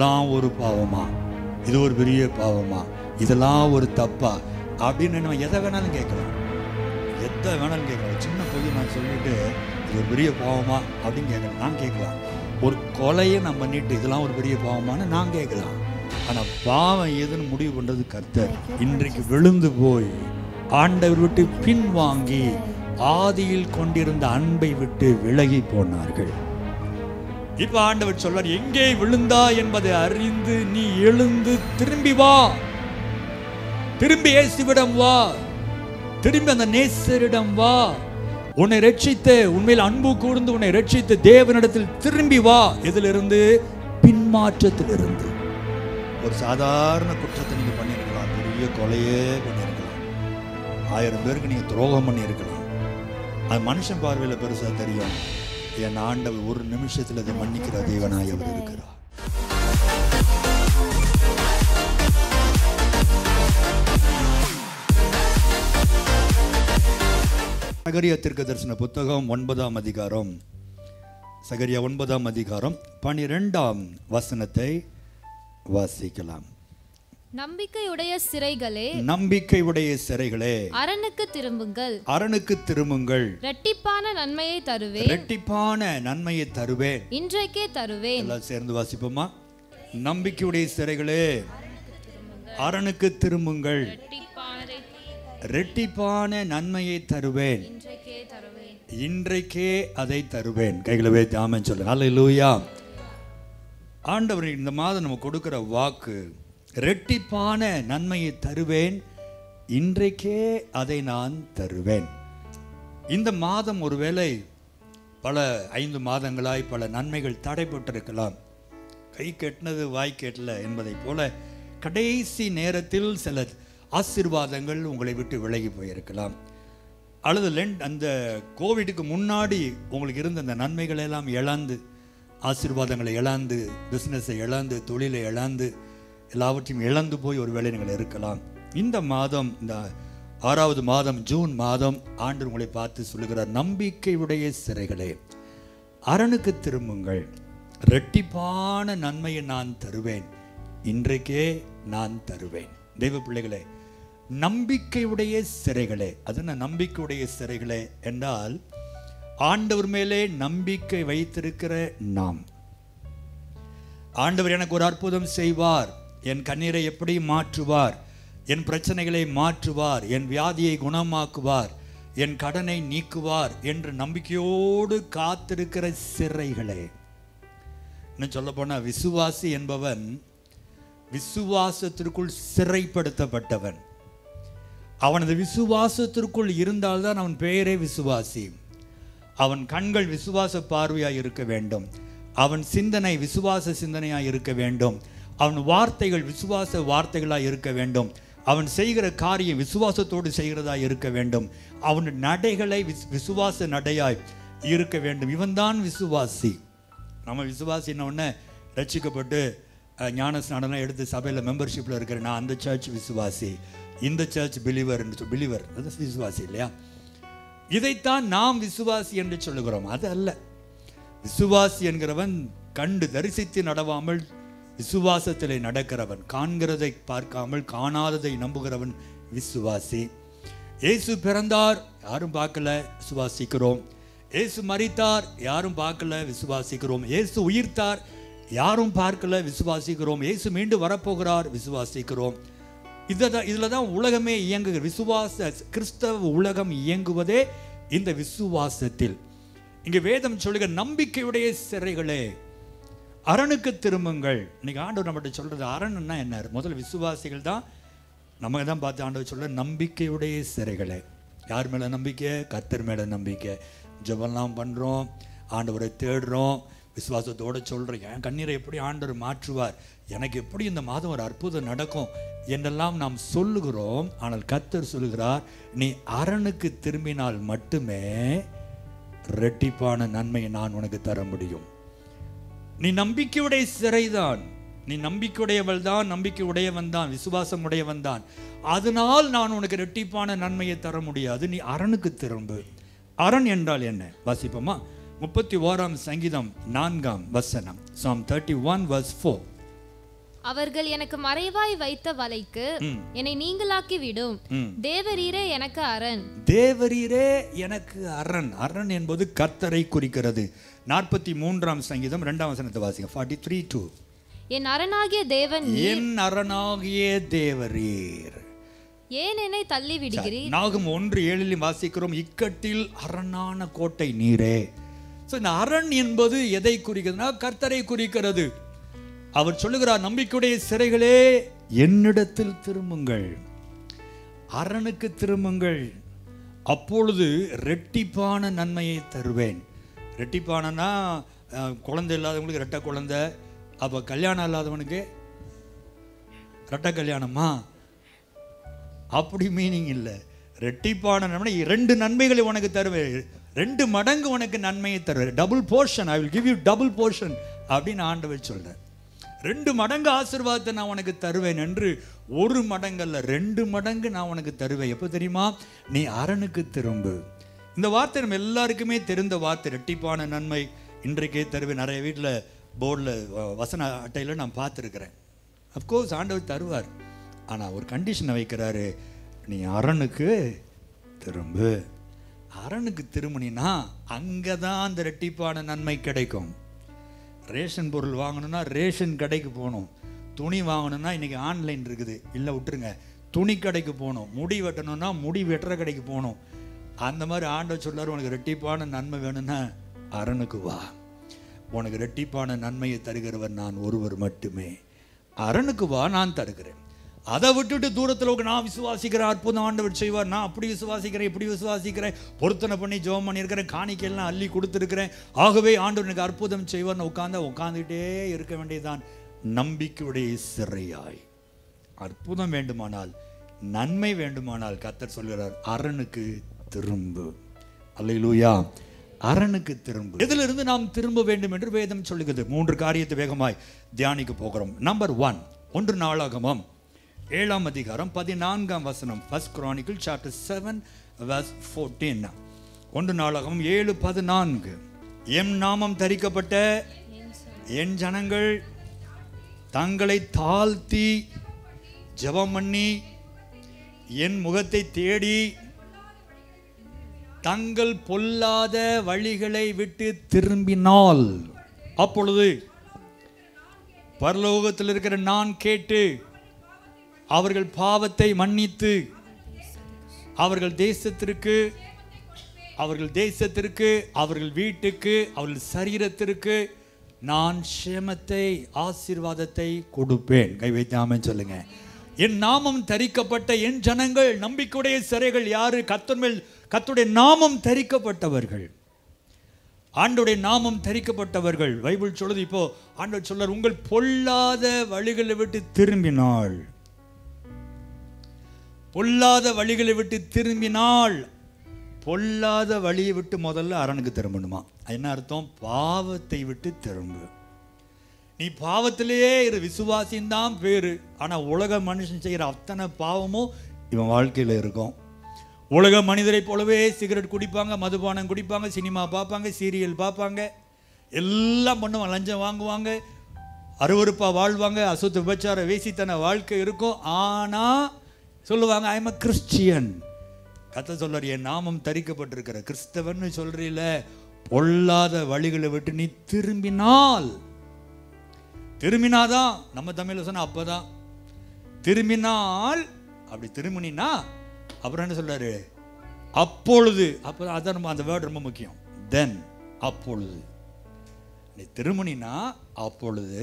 இதெல்லாம் ஒரு பாவமா இது ஒரு பெரிய பாவமா இதெல்லாம் ஒரு தப்பா அப்படின்னு நம்ம எதை வேணாலும் கேட்கலாம் எதை வேணாலும் கேட்கலாம் சின்ன பொய் நான் சொல்லிட்டு இது ஒரு பெரிய பாவமா அப்படின்னு கேட்கலாம் நான் கேட்கலாம் ஒரு கொலையை நான் பண்ணிட்டு இதெல்லாம் ஒரு பெரிய பாவமான்னு நான் கேட்கலாம் ஆனா பாவம் எதுன்னு முடிவு பண்றது கர்த்தர் இன்றைக்கு விழுந்து போய் ஆண்டவர் விட்டு பின்வாங்கி ஆதியில் கொண்டிருந்த அன்பை விட்டு விலகி போனார்கள் இப்ப ஆண்டவர் சொல்றார் எங்கே விழுந்தா என்பதை அறிந்து நீ எழுந்து திரும்பி வா திரும்பி இயேசுவிடம் வா திரும்பி அந்த நேசரிடம் வா உன்னை ரட்சித்த உண்மையில் அன்பு கூர்ந்து உன்னை ரட்சித்த தேவனிடத்தில் திரும்பி வா எதிலிருந்து பின்மாற்றத்திலிருந்து ஒரு சாதாரண குற்றத்தை நீங்க பண்ணியிருக்கலாம் பெரிய கொலையே பண்ணியிருக்கலாம் ஆயிரம் பேருக்கு நீங்க துரோகம் பண்ணியிருக்கலாம் அது மனுஷன் பார்வையில் பெருசா தெரியும் என் ஆண்டவர் ஒரு நிமிஷத்துல அதை மன்னிக்கிற தேவனாய் அவர் இருக்கிறார் சகரியா தீர்க்க தரிசன புத்தகம் ஒன்பதாம் அதிகாரம் சகரியா ஒன்பதாம் அதிகாரம் பனிரெண்டாம் வசனத்தை வாசிக்கலாம் நம்பிக்கையுடைய சிறைகளே நம்பிக்கையுடைய சிறைகளே அரணுக்கு திரும்புங்கள் அரணுக்கு திரும்புங்கள் இரட்டிப்பான நன்மையை தருவேன் இரட்டிப்பான நன்மையை தருவேன் இன்றைக்கே தருவேன் எல்லாம் சேர்ந்து வாசிப்போமா நம்பிக்கையுடைய சிறைகளே அரணுக்கு திரும்புங்கள் இரட்டிப்பான நன்மையை தருவேன் இன்றைக்கே தருவேன் இன்றைக்கே அதை தருவேன் கைகளை வைத்து ஆமென் சொல்லுங்க அல்லேலூயா ஆண்டவர் இந்த மாதம் நம்ம கொடுக்கிற வாக்கு இரட்டிப்பான நன்மையை தருவேன் இன்றைக்கே அதை நான் தருவேன் இந்த மாதம் ஒருவேளை பல ஐந்து மாதங்களாய் பல நன்மைகள் தடைப்பட்டிருக்கலாம் கை கெட்டினது வாய் கேட்டல என்பதைப் போல கடைசி நேரத்தில் சில ஆசீர்வாதங்கள் உங்களை விட்டு விலகி போயிருக்கலாம் அல்லது லெண்ட் அந்த கோவிடுக்கு முன்னாடி உங்களுக்கு இருந்த அந்த நன்மைகளை எல்லாம் இழந்து ஆசீர்வாதங்களை இழந்து பிஸ்னஸை இழந்து தொழிலை இழந்து எல்லாவற்றையும் இழந்து போய் ஒரு வேளை நீங்கள் இருக்கலாம் இந்த மாதம் இந்த ஆறாவது மாதம் ஜூன் மாதம் ஆண்டு உங்களை பார்த்து சொல்லுகிறார் நம்பிக்கையுடைய சிறைகளே அரணுக்கு திரும்புங்கள் இரட்டிப்பான நன்மையை நான் தருவேன் இன்றைக்கே நான் தருவேன் தெய்வ பிள்ளைகளே நம்பிக்கையுடைய சிறைகளே அது என்ன நம்பிக்கையுடைய சிறைகளே என்றால் ஆண்டவர் மேலே நம்பிக்கை வைத்திருக்கிற நாம் ஆண்டவர் எனக்கு ஒரு அற்புதம் செய்வார் என் கண்ணீரை எப்படி மாற்றுவார் என் பிரச்சனைகளை மாற்றுவார் என் வியாதியை குணமாக்குவார் என் கடனை நீக்குவார் என்ற நம்பிக்கையோடு காத்திருக்கிற சிறைகளே இன்னும் சொல்ல போனா விசுவாசி என்பவன் விசுவாசத்திற்குள் சிறைப்படுத்தப்பட்டவன் அவனது விசுவாசத்திற்குள் இருந்தால்தான் அவன் பெயரே விசுவாசி அவன் கண்கள் விசுவாச பார்வையாய் இருக்க வேண்டும் அவன் சிந்தனை விசுவாச சிந்தனையாய் இருக்க வேண்டும் அவன் வார்த்தைகள் விசுவாச வார்த்தைகளாய் இருக்க வேண்டும் அவன் செய்கிற காரியம் விசுவாசத்தோடு செய்கிறதா இருக்க வேண்டும் அவன் நடைகளை விஸ்- விசுவாச நடையாய் இருக்க வேண்டும் இவன்தான் விசுவாசி நம்ம விசுவாசின்ன உடனே ரட்சிக்கப்பட்டு அஹ், ஞான ஸ்நானம்லாம் எடுத்து சபையில் மெம்பர்ஷிப்பில் இருக்கிறேன் நான் அந்த சர்ச் விசுவாசி இந்த சர்ச் பிலிவர் பிலிவர் அது விசுவாசி இல்லையா இதைத்தான் நாம் விசுவாசி என்று சொல்லுகிறோம் அது அல்ல விசுவாசி என்கிறவன் கண்டு தரிசித்து நடவாமல் விசுவாசத்திலே நடக்கிறவன் காண்கிறதை பார்க்காமல் காணாததை நம்புகிறவன் விசுவாசி இயேசு பிறந்தார் யாரும் பார்க்கல விசுவாசிக்கிறோம் இயேசு மரித்தார் யாரும் பார்க்கல விசுவாசிக்கிறோம் இயேசு உயிர்த்தார் யாரும் பார்க்கல விசுவாசிக்கிறோம் இயேசு மீண்டும் வரப்போகிறார் விசுவாசிக்கிறோம் இதுதான் இதில் தான் உலகமே இயங்குகிற விசுவாச கிறிஸ்தவ உலகம் இயங்குவதே இந்த விசுவாசத்தில் இங்கே வேதம் சொல்லுகிற நம்பிக்கையுடைய சிறைகளே அரணுக்கு திரும்புங்கள் இன்னைக்கு ஆண்டவர் நம்மகிட்ட சொல்றது அரணுன்னா என்ன முதல்ல விசுவாசிகள் தான் நமக்கு தான் பார்த்து ஆண்டவர் சொல்ற நம்பிக்கையுடைய சிறைகளே யார் மேல நம்பிக்கை கர்த்தர் மேல நம்பிக்கை ஜெபம்லாம் பண்றோம் ஆண்டவரை தேடுறோம் விசுவாசத்தோட சொல்றோம் என் கண்ணீரை எப்படி ஆண்டவர் மாற்றுவார் எனக்கு எப்படி இந்த மாதம் ஒரு அற்புதம் நடக்கும் என்றெல்லாம் நாம் சொல்லுகிறோம் ஆனால் கர்த்தர் சொல்லுகிறார் நீ அரணுக்கு திரும்பினால் மட்டுமே ரெட்டிப்பான நன்மையை நான் உனக்கு தர முடியும் நீ நம்பிக்கையுடைய சிறைதான் நீ நம்பிக்கையுடையவள் தான் நம்பிக்கை உடையவன் தான் விசுவாசம் உடையவன் தான் அதனால் நான் உனக்கு ரெட்டிப்பான நன்மையை தர முடியாது நீ அரணுக்கு திரும்பு அரண் என்றால் என்ன வாசிப்போமா முப்பத்தி ஓராம் சங்கீதம் நான்காம் வசனம் psalm thirty one verse four அவர்கள் எனக்கு மறைவாய் வைத்த வலைக்கு ம். என்னை நீங்களாக்கி விடும் ம். தேவரீரே எனக்கு அரண் தேவரீரே எனக்கு அரண் அரண் என்பது கர்த்தரை குறிக்கிறது நாற்பத்தி மூன்றாம் சங்கீதம் ரெண்டாம் வசனத்தை வாசிங்க ஃபார்ட்டி த்ரீ டூ என் அரணாகிய தேவன் என் அரணாகிய தேவரீர் ஏன் என்னை தள்ளி விடுகிறீர் நாகும் ஒன்று ஏழிலும் வாசிக்கிறோம் இக்கட்டில் அரணான கோட்டை நீரே ஸோ இந்த அரண் என்பது எதை குறிக்கிறதுனா கர்த்தரை குறிக்கிறது அவர் சொல்லுகிறார் நம்பிக்கையுடைய சிறைகளே என்னிடத்தில் திரும்புங்கள் அரணுக்கு திரும்புங்கள் அப்பொழுது ரெட்டிப்பான நன்மையை தருவேன் ரெட்டிப்பானனா அஹ், குழந்தை இல்லாதவங்களுக்கு ரெட்டை குழந்தை அப்போ கல்யாணம் இல்லாதவனுக்கு ரெட்டை கல்யாணமா அப்படி மீனிங் இல்லை ரெட்டிப்பான நன்மை ரெண்டு நன்மைகளை உனக்கு தருவேன் ரெண்டு மடங்கு உனக்கு நன்மையை தருவேன் double portion I will give you double portion அப்படின்னு ஆண்டவர் சொல்றேன் ரெண்டு மடங்கு ஆசீர்வாதத்தை நான் உனக்கு தருவேன் என்று ஒரு மடங்கல்ல ரெண்டு மடங்கு நான் உனக்கு தருவேன் எப்போ தெரியுமா நீ அரணுக்கு திரும்பு இந்த வார்த்தை நம்ம எல்லாருக்குமே தெரிந்த வார்த்தை ரெட்டிப்பான நன்மை இன்றைக்கே தருவேன் நிறைய வீட்டில் போர்டில் வசன அட்டையில் நான் பார்த்துருக்கிறேன் அஃப்கோர்ஸ் ஆண்டவர் தருவார் ஆனால் ஒரு கண்டிஷனை வைக்கிறாரு நீ அரணுக்கு திரும்பு அரணுக்கு திரும்பினா அங்கே தான் அந்த ரெட்டிப்பான நன்மை கிடைக்கும் ரேஷன் பொருள் வாங்கணும்னா ரேஷன் கடைக்கு போகணும் துணி வாங்கணும்னா இன்றைக்கி ஆன்லைன் இருக்குது இல்லை விட்டுருங்க துணி கடைக்கு போகணும் முடி வெட்டணும்னா முடி வெட்டுற கடைக்கு போகணும் அந்த மாதிரி ஆண்டவர் சொல்லார் உனக்கு ரெட்டிப்பான நன்மை வேணும்னா அரணுக்கு வா உனக்கு ரெட்டிப்பான நன்மையை தருகிறவர் நான் ஒருவர் மட்டுமே அரணுக்கு வா நான் தருகிறேன் அதை விட்டுட்டு தூரத்தில் உட்கார்ந்து, நான் விசுவாசிக்கிறேன் அற்புதம் ஆண்டவர் செய்வார் நான் அப்படி விசுவாசிக்கிறேன் இப்படி விசுவாசிக்கிறேன் பொருத்தனை பண்ணி ஜெபம் பண்ணியிருக்கிறேன் காணிக்கையெல்லாம் அள்ளி கொடுத்துருக்கிறேன் ஆகவே ஆண்டவர் எனக்கு அற்புதம் செய்வார்னு உட்காந்தா உட்காந்துக்கிட்டே இருக்க வேண்டியதுதான் நம்பிக்கையுடைய சிறையாய் அற்புதம் வேண்டுமானால் நன்மை வேண்டுமானால் கத்தர் சொல்கிறார் அரணுக்கு திரும்பு அல்லேலூயா அரணுக்கு திரும்பு இதிலிருந்து நாம் திரும்ப வேண்டும் என்று வேதம் சொல்லுகிறது மூன்று காரியத்தை வேகமாய் தியானிக்க போகிறோம் நம்பர் ஒன் ஒன்று நாளாகமம் ஏழாம் அதிகாரம் பதினான்காம் வசனம் first chronicle chapter seven verse fourteen ஒன்று நாளாகமம் ஏழு பதினான்கு எம் நாமம் தரிக்கப்பட்ட என் ஜனங்கள் தங்களை தாழ்த்தி ஜெபம் பண்ணி என் முகத்தை தேடி தங்கள் பொல்லாத வழிகளை விட்டு திரும்பினால் அப்பொழுது பரலோகத்தில் இருக்கிற நான் கேட்டு அவர்கள் பாவத்தை மன்னித்து அவர்கள் தேசத்திற்கு அவர்கள் தேசத்திற்கு அவர்கள் வீட்டுக்கு அவர்கள் சரீரத்திற்கு நான் சேமத்தை ஆசீர்வாதத்தை கொடுப்பேன் கை வைத்தாம சொல்லுங்க என் நாமம் தரிக்கப்பட்ட என் ஜனங்கள் நம்பிக்கையுடைய சிறைகள் யாரு கத்தர் மேல் கத்துடைய நாமம் தரிக்கப்பட்டவர்கள் ஆண்டோடைய நாமம் தரிக்கப்பட்டவர்கள் பைபிள் சொல்லுது இப்போ ஆண்டவர் சொல்றார் உங்கள் பொல்லாத வழிகளை விட்டு திரும்பினாள் பொல்லாத வழிகளை விட்டு திரும்பினால் பொல்லாத வழியை விட்டு முதல்ல அரணுக்கு திரும்பணுமா என்ன அர்த்தம் பாவத்தை விட்டு திரும்பு நீ பாவத்திலேயே இரு விசுவாசின் தான் பேரு ஆனா உலக மனுஷன் செய்கிற அத்தனை பாவமும் இவன் வாழ்க்கையில இருக்கும் உலக மனிதரை போலவே சிகரெட் குடிப்பாங்க மதுபானம் குடிப்பாங்க சினிமா பார்ப்பாங்க சீரியல் பார்ப்பாங்க எல்லாம் பண்ணுவாங்க லஞ்சம் வாங்குவாங்க அருவருப்பா வாழ்வாங்க அசுத்த விபச்சார வேசித்தன வாழ்க்கை இருக்கும் ஆனா சொல்லுவாங்க ஐ எம் அ கிறிஸ்டியன் கத்த சொல்றார் என் நாமம் தரிக்கப்பட்டிருக்கிற கிறிஸ்தவன்னு சொல்றீல பொல்லாத வழிகளை விட்டு நீ திரும்பினால் திரும்பினாதான் நம்ம தமிழ்ல சொன்னா அப்பதான் திரும்பினால் அப்படி திரும்பினா அப்புறம் என்ன சொல்றாரு அப்பொழுது அப்போ அதான் ரொம்ப அந்த வேர்டு ரொம்ப முக்கியம் தென் அப்பொழுது நீ திரும்பினா அப்பொழுது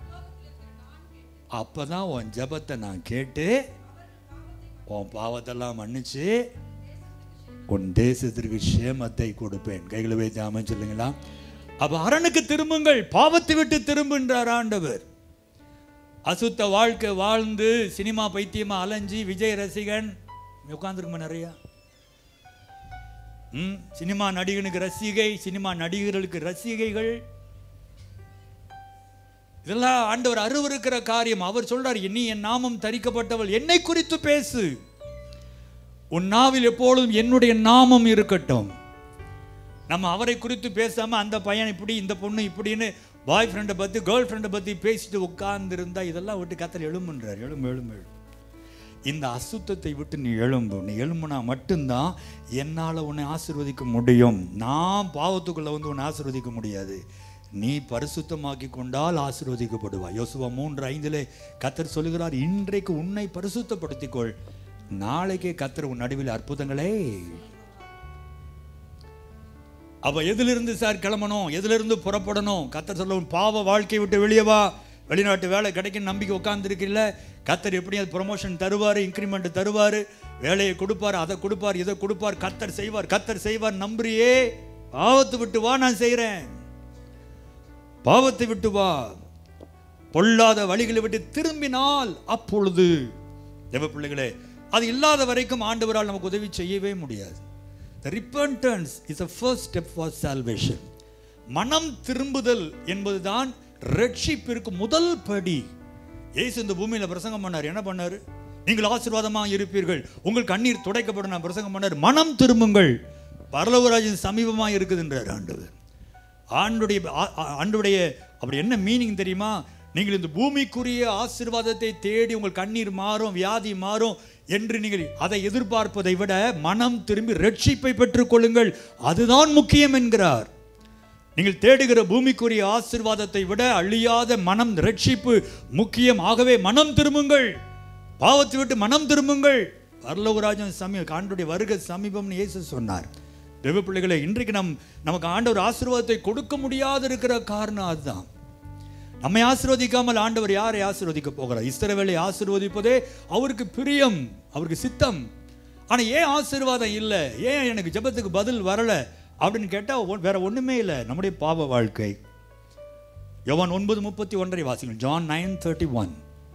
அப்பதான் உன் ஜெபத்தை நான் கேட்டு உன் பாவத்தெல்லாம் மன்னிச்சு உன் தேசத்திற்கு சேமத்தை கொடுப்பேன் கைகளை வைத்து அமைச்சுள்ளீங்களா அப்ப அரணுக்கு திரும்புங்கள் பாவத்தை விட்டு திரும்புன்றார் ஆண்டவர் அசுத்த வாழ்க்கை வாழ்ந்து சினிமா பைத்தியமா அலைஞ்சி விஜய் ரசிகன் உட்காந்துருக்குமா நிறையா ம் சினிமா நடிகனுக்கு ரசிகை சினிமா நடிகர்களுக்கு ரசிகைகள் இதெல்லாம் ஆண்டவர் அருவருக்கிற காரியம் அவர் சொல்றார் நீ என் நாமம் தரிக்கப்பட்டவள் என்னை குறித்து பேசு உன் நாவில் எப்பொழுதும் என்னுடைய நாமம் இருக்கட்டும் நம்ம அவரை குறித்து பேசாம அந்த பையன் இப்படி இந்த பொண்ணு இப்படின்னு பாய் ஃப்ரெண்டை பத்தி கேர்ள் ஃப்ரெண்டை பத்தி பேசிட்டு உட்கார்ந்து இதெல்லாம் விட்டு கத்தர் எழும்புன்றார் எழும்பு எழும்பு எழும்பு இந்த அசுத்தத்தை விட்டு நீ எழும்பு நீ எழும்புனா மட்டும்தான் என்னால் உன்னை ஆசீர்வதிக்க முடியும் நான் பாவத்துக்குள்ள வந்து உன்னை ஆசீர்வதிக்க முடியாது நீ பரிசுத்தமாக்கி கொண்டால் ஆசீர்வதிக்கப்படுவாய் யோசுவா மூன்று ஐந்திலே கத்தர் சொல்லுகிறார் இன்றைக்கு உன்னை பரிசுத்தப்படுத்திக்கொள் நாளைக்கே கத்தர் உன் நடுவில் அற்புதங்களே அப்ப எதிலிருந்து சார் கிளம்பணும் எதிலிருந்து புறப்படணும் கத்தர் சொல்ல உன் பாவ வாழ்க்கையை விட்டு வெளியே வா வெளிநாட்டு வேலை கிடைக்கும் நம்பிக்கை உட்காந்துருக்கில்ல கத்தர் எப்படியாவது ப்ரொமோஷன் தருவார் இன்க்ரிமெண்ட் தருவார் வேலையை கொடுப்பார் அதை கொடுப்பார் இதை கொடுப்பார் கத்தர் செய்வார் கத்தர் செய்வார் நம்புறியே பாவத்தை விட்டு வா நான் செய்கிறேன் பாவத்தை விட்டு வா பொல்லாத வழிகளை விட்டு திரும்பினால் அப்பொழுது தேவ பிள்ளைகளே அது இல்லாத வரைக்கும் ஆண்டவரால் நமக்கு உதவி செய்யவே முடியாது The repentance is the first step for salvation. மனம் திரும்புதல் என்பதுதான் ரட்சிப்பிற்கு முதல் படி இயேசு இந்த பூமியில பிரசங்கம் பண்ணார் என்ன பண்ணாரு நீங்கள் ஆசீர்வாதமா இருப்பீர்கள் உங்கள் கண்ணீர் துடைக்கப்படும் நான் பிரசங்கம் பண்ணார் மனம் திரும்புங்கள் பரலவராஜன் சமீபமா இருக்குதுன்றார் ஆண்டவர் ஆண்டுடைய ஆ- ஆ- ஆண்டுடைய அப்படி என்ன மீனிங் தெரியுமா நீங்கள் இந்த பூமிக்குரிய ஆசீர்வாதத்தை தேடி உங்கள் கண்ணீர் மாறும் வியாதி மாறும் என்று நீங்கள் அதை எதிர்பார்ப்பதை விட மனம் திரும்பி ரட்சிப்பை பெற்றுக்கொள்ளுங்கள் அதுதான் முக்கியம் என்கிறார் நீங்கள் தேடுகிற பூமிக்குரிய ஆசீர்வாதத்தை விட அழியாத மனம் ரட்சிப்பு முக்கியம் ஆகவே மனம் திரும்புங்கள் பாவத்தை விட்டு மனம் திரும்புங்கள் பரலோகராஜன் சமீப ஆண்டுடைய வருகை சமீபம்னு இயேசு சொன்னார் தேவ பிள்ளைகளை இன்றைக்கு நம் நமக்கு ஆண்டவர் ஆசீர்வாதத்தை கொடுக்க முடியாது இருக்கிற காரணம் அதுதான் நம்மை ஆசீர்வதிக்காமல் ஆண்டவர் யாரை ஆசீர்வதிக்க போகிறார் இஸ்ரவேலை ஆசீர்வதிப்பதே அவருக்கு பிரியம் அவருக்கு சித்தம் ஆனா ஏன் ஆசீர்வாதம் இல்லை ஏன் எனக்கு ஜெபத்துக்கு பதில் வரல அப்படின்னு கேட்டா ஒ- வேற ஒண்ணுமே இல்லை நம்முடைய பாவ வாழ்க்கை யோவான் ஒன்பது முப்பத்தி ஒன்றை வாசிங்கள் ஜான் நைன் தேர்ட்டி ஒன்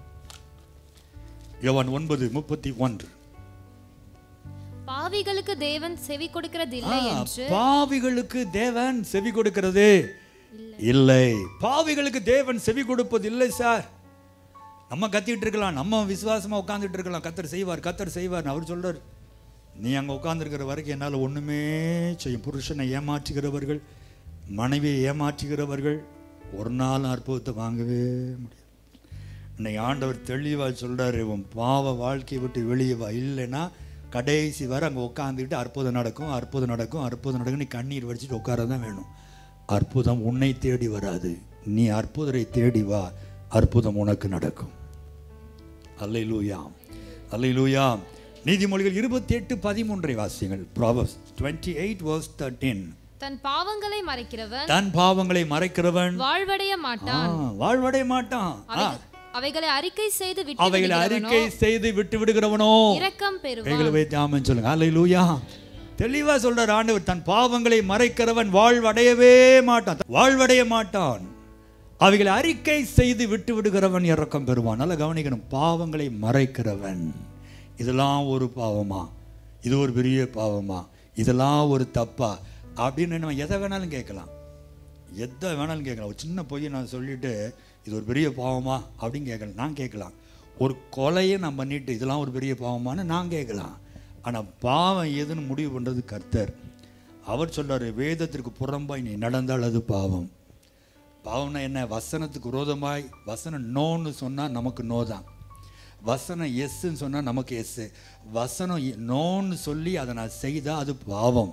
யோவான் ஒன்பது முப்பத்தி ஒன்று பாவிகளுக்கு தேவன் செவி கொடுக்கிறதில்லை என்று பாவிகளுக்கு தேவன் செவி கொடுக்கிறது இல்லை பாவிகளுக்கு தேவன் செவி கொடுப்பது இல்லை சார் நம்ம கத்திட்டு இருக்கலாம் நம்ம விசுவாசமா உட்கார்ந்துட்டு இருக்கலாம் கத்தர் செய்வார் கத்தர் செய்வார் அவர் சொல்றார் நீ அங்க உட்கார்ந்துருக்கிற வரைக்கும் என்னால் ஒண்ணுமே செய்யும் புருஷனை ஏமாற்றுகிறவர்கள் மனைவியை ஏமாற்றுகிறவர்கள் ஒரு நாள் அற்புதத்தை வாங்கவே முடியாது இன்னைக்கு ஆண்டவர் தெளிவாக சொல்றாரு உன் பாவ வாழ்க்கையை விட்டு வெளியே வா இல்லைன்னா கடைசி வரை அங்கே உட்காந்துக்கிட்டு அற்புதம் நடக்கும் அற்புதம் நடக்கும் அற்புதம் நடக்கும் நீ கண்ணீர் வடிச்சிட்டு உட்கார தான் வேணும் அற்புதம் உன்னை தேடி வராது நீ அற்புதரை தேடி வா அற்புதம் உனக்கு நடக்கும் அல்லைலூயா அல்லைலூயா நீதிமொழிகள் இருபத்தி எட்டு பதிமூன்றை வாசியங்கள் proverbs twenty eight verse thirteen தன் பாவங்களை மறைக்கிறவன் தன் பாவங்களை மறைக்கிறவன் வாழ்வடைய ஆ, மாட்டான் வாழ்வடைய மாட்டான் ஆ, அவைகள்- அவைகளை அறிக்கை செய்து விட்டு அவைகளை விடுகிறவனோ அறிக்கை செய்து விட்டு விடுகிறவனோ இரக்கம் பெறுவான் கைகளை வைத்து ஆமென் சொல்லுங்க அல்லேலூயா தெளிவா சொல்றார் ஆண்டவர் தன் பாவங்களை மறைக்கிறவன் வாழ்வடையவே மாட்டான் வாழ்வடைய மாட்டான் அவைகளை அறிக்கை செய்து விட்டு விடுகிறவன் இறக்கம் பெறுவான் நல்லா கவனிக்கணும் பாவங்களை மறைக்கிறவன் இதெல்லாம் ஒரு பாவமா இது ஒரு பெரிய பாவமா இதெல்லாம் ஒரு தப்பா அப்படின்னு நம்ம எதை வேணாலும் கேட்கலாம் எதை வேணாலும் கேட்கலாம் ஒரு சின்ன பொய்யை நான் சொல்லிட்டு இது ஒரு பெரிய பாவமா அப்படின்னு கேட்கலாம் நான் கேட்கலாம் ஒரு கொலையை நான் பண்ணிட்டு இதெல்லாம் ஒரு பெரிய பாவமான்னு நான் கேட்கலாம் ஆனால் பாவம் எதுன்னு முடிவு பண்ணுறது கர்த்தர் அவர் சொல்றாரு வேதத்திற்கு புறம்பாய் நீ நடந்தால் அது பாவம் பாவம்னா என்ன வசனத்துக்கு விரோதமாய் வசனம் நோன்னு சொன்னால் நமக்கு நோ தான் வசனம் எஸ்ன்னு சொன்னால் நமக்கு எஸ் வசனம் நோன்னு சொல்லி அதை நான் செய்தால் அது பாவம்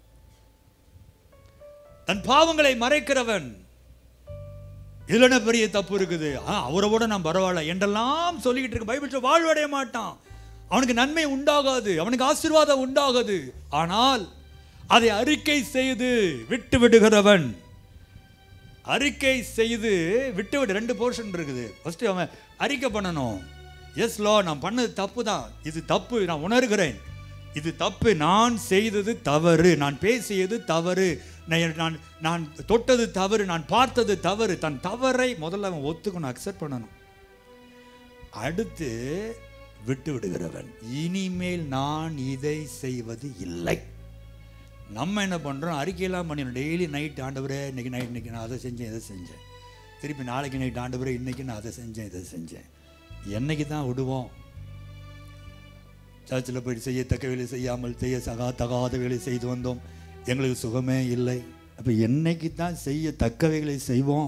தன் பாவங்களை மறைக்கிறவன் இதுல என்ன பெரிய தப்பு இருக்குது ஆ, அவரை விட நான் பரவாயில்ல என்றெல்லாம் சொல்லிக்கிட்டு இருக்க பைபிள் சொல்ல வாழ்வடைய மாட்டான் அவனுக்கு நன்மை உண்டாகாது அவனுக்கு ஆசீர்வாதம் உண்டாகாது ஆனால் அதை அறிக்கை செய்து விட்டு விடுகிறவன் அறிக்கை செய்து விட்டு விடு ரெண்டு போர்ஷன் இருக்குது ஃபர்ஸ்ட் அவன் அறிக்கை பண்ணணும் எஸ் லோ நான் பண்ணது தப்பு தான் இது தப்பு நான் உணர்கிறேன் இது தப்பு நான் செய்தது தவறு நான் பேசியது தவறு நான் நான் நான் தொட்டது தவறு நான் பார்த்தது தவறு தன் தவறை முதல்ல அவன் ஒத்துக்கணும் அக்செப்ட் பண்ணணும் அடுத்து விட்டு விடுகிறவன் இனிமேல் நான் இதை செய்வது இல்லை நம்ம என்ன பண்ணுறோம் அறிக்கையெல்லாம் பண்ணிடணும் டெய்லி நைட் ஆண்டவரே இன்னைக்கு நைட் இன்னைக்கு நான் அதை செஞ்சேன் இதை செஞ்சேன் திருப்பி நாளைக்கு நைட் ஆண்டவரே இன்னைக்கு நான் அதை செஞ்சேன் இதை செஞ்சேன் என்னைக்கு தான் விடுவோம் சர்ச்சில் போய் செய்யத்தக்க வேலை செய்யாமல் செய்ய சகா தகாத வேலை செய்து வந்தோம் எங்களுக்கு சுகமே இல்லை அப்போ என்னைக்கு தான் செய்ய தக்கவைகளை செய்வோம்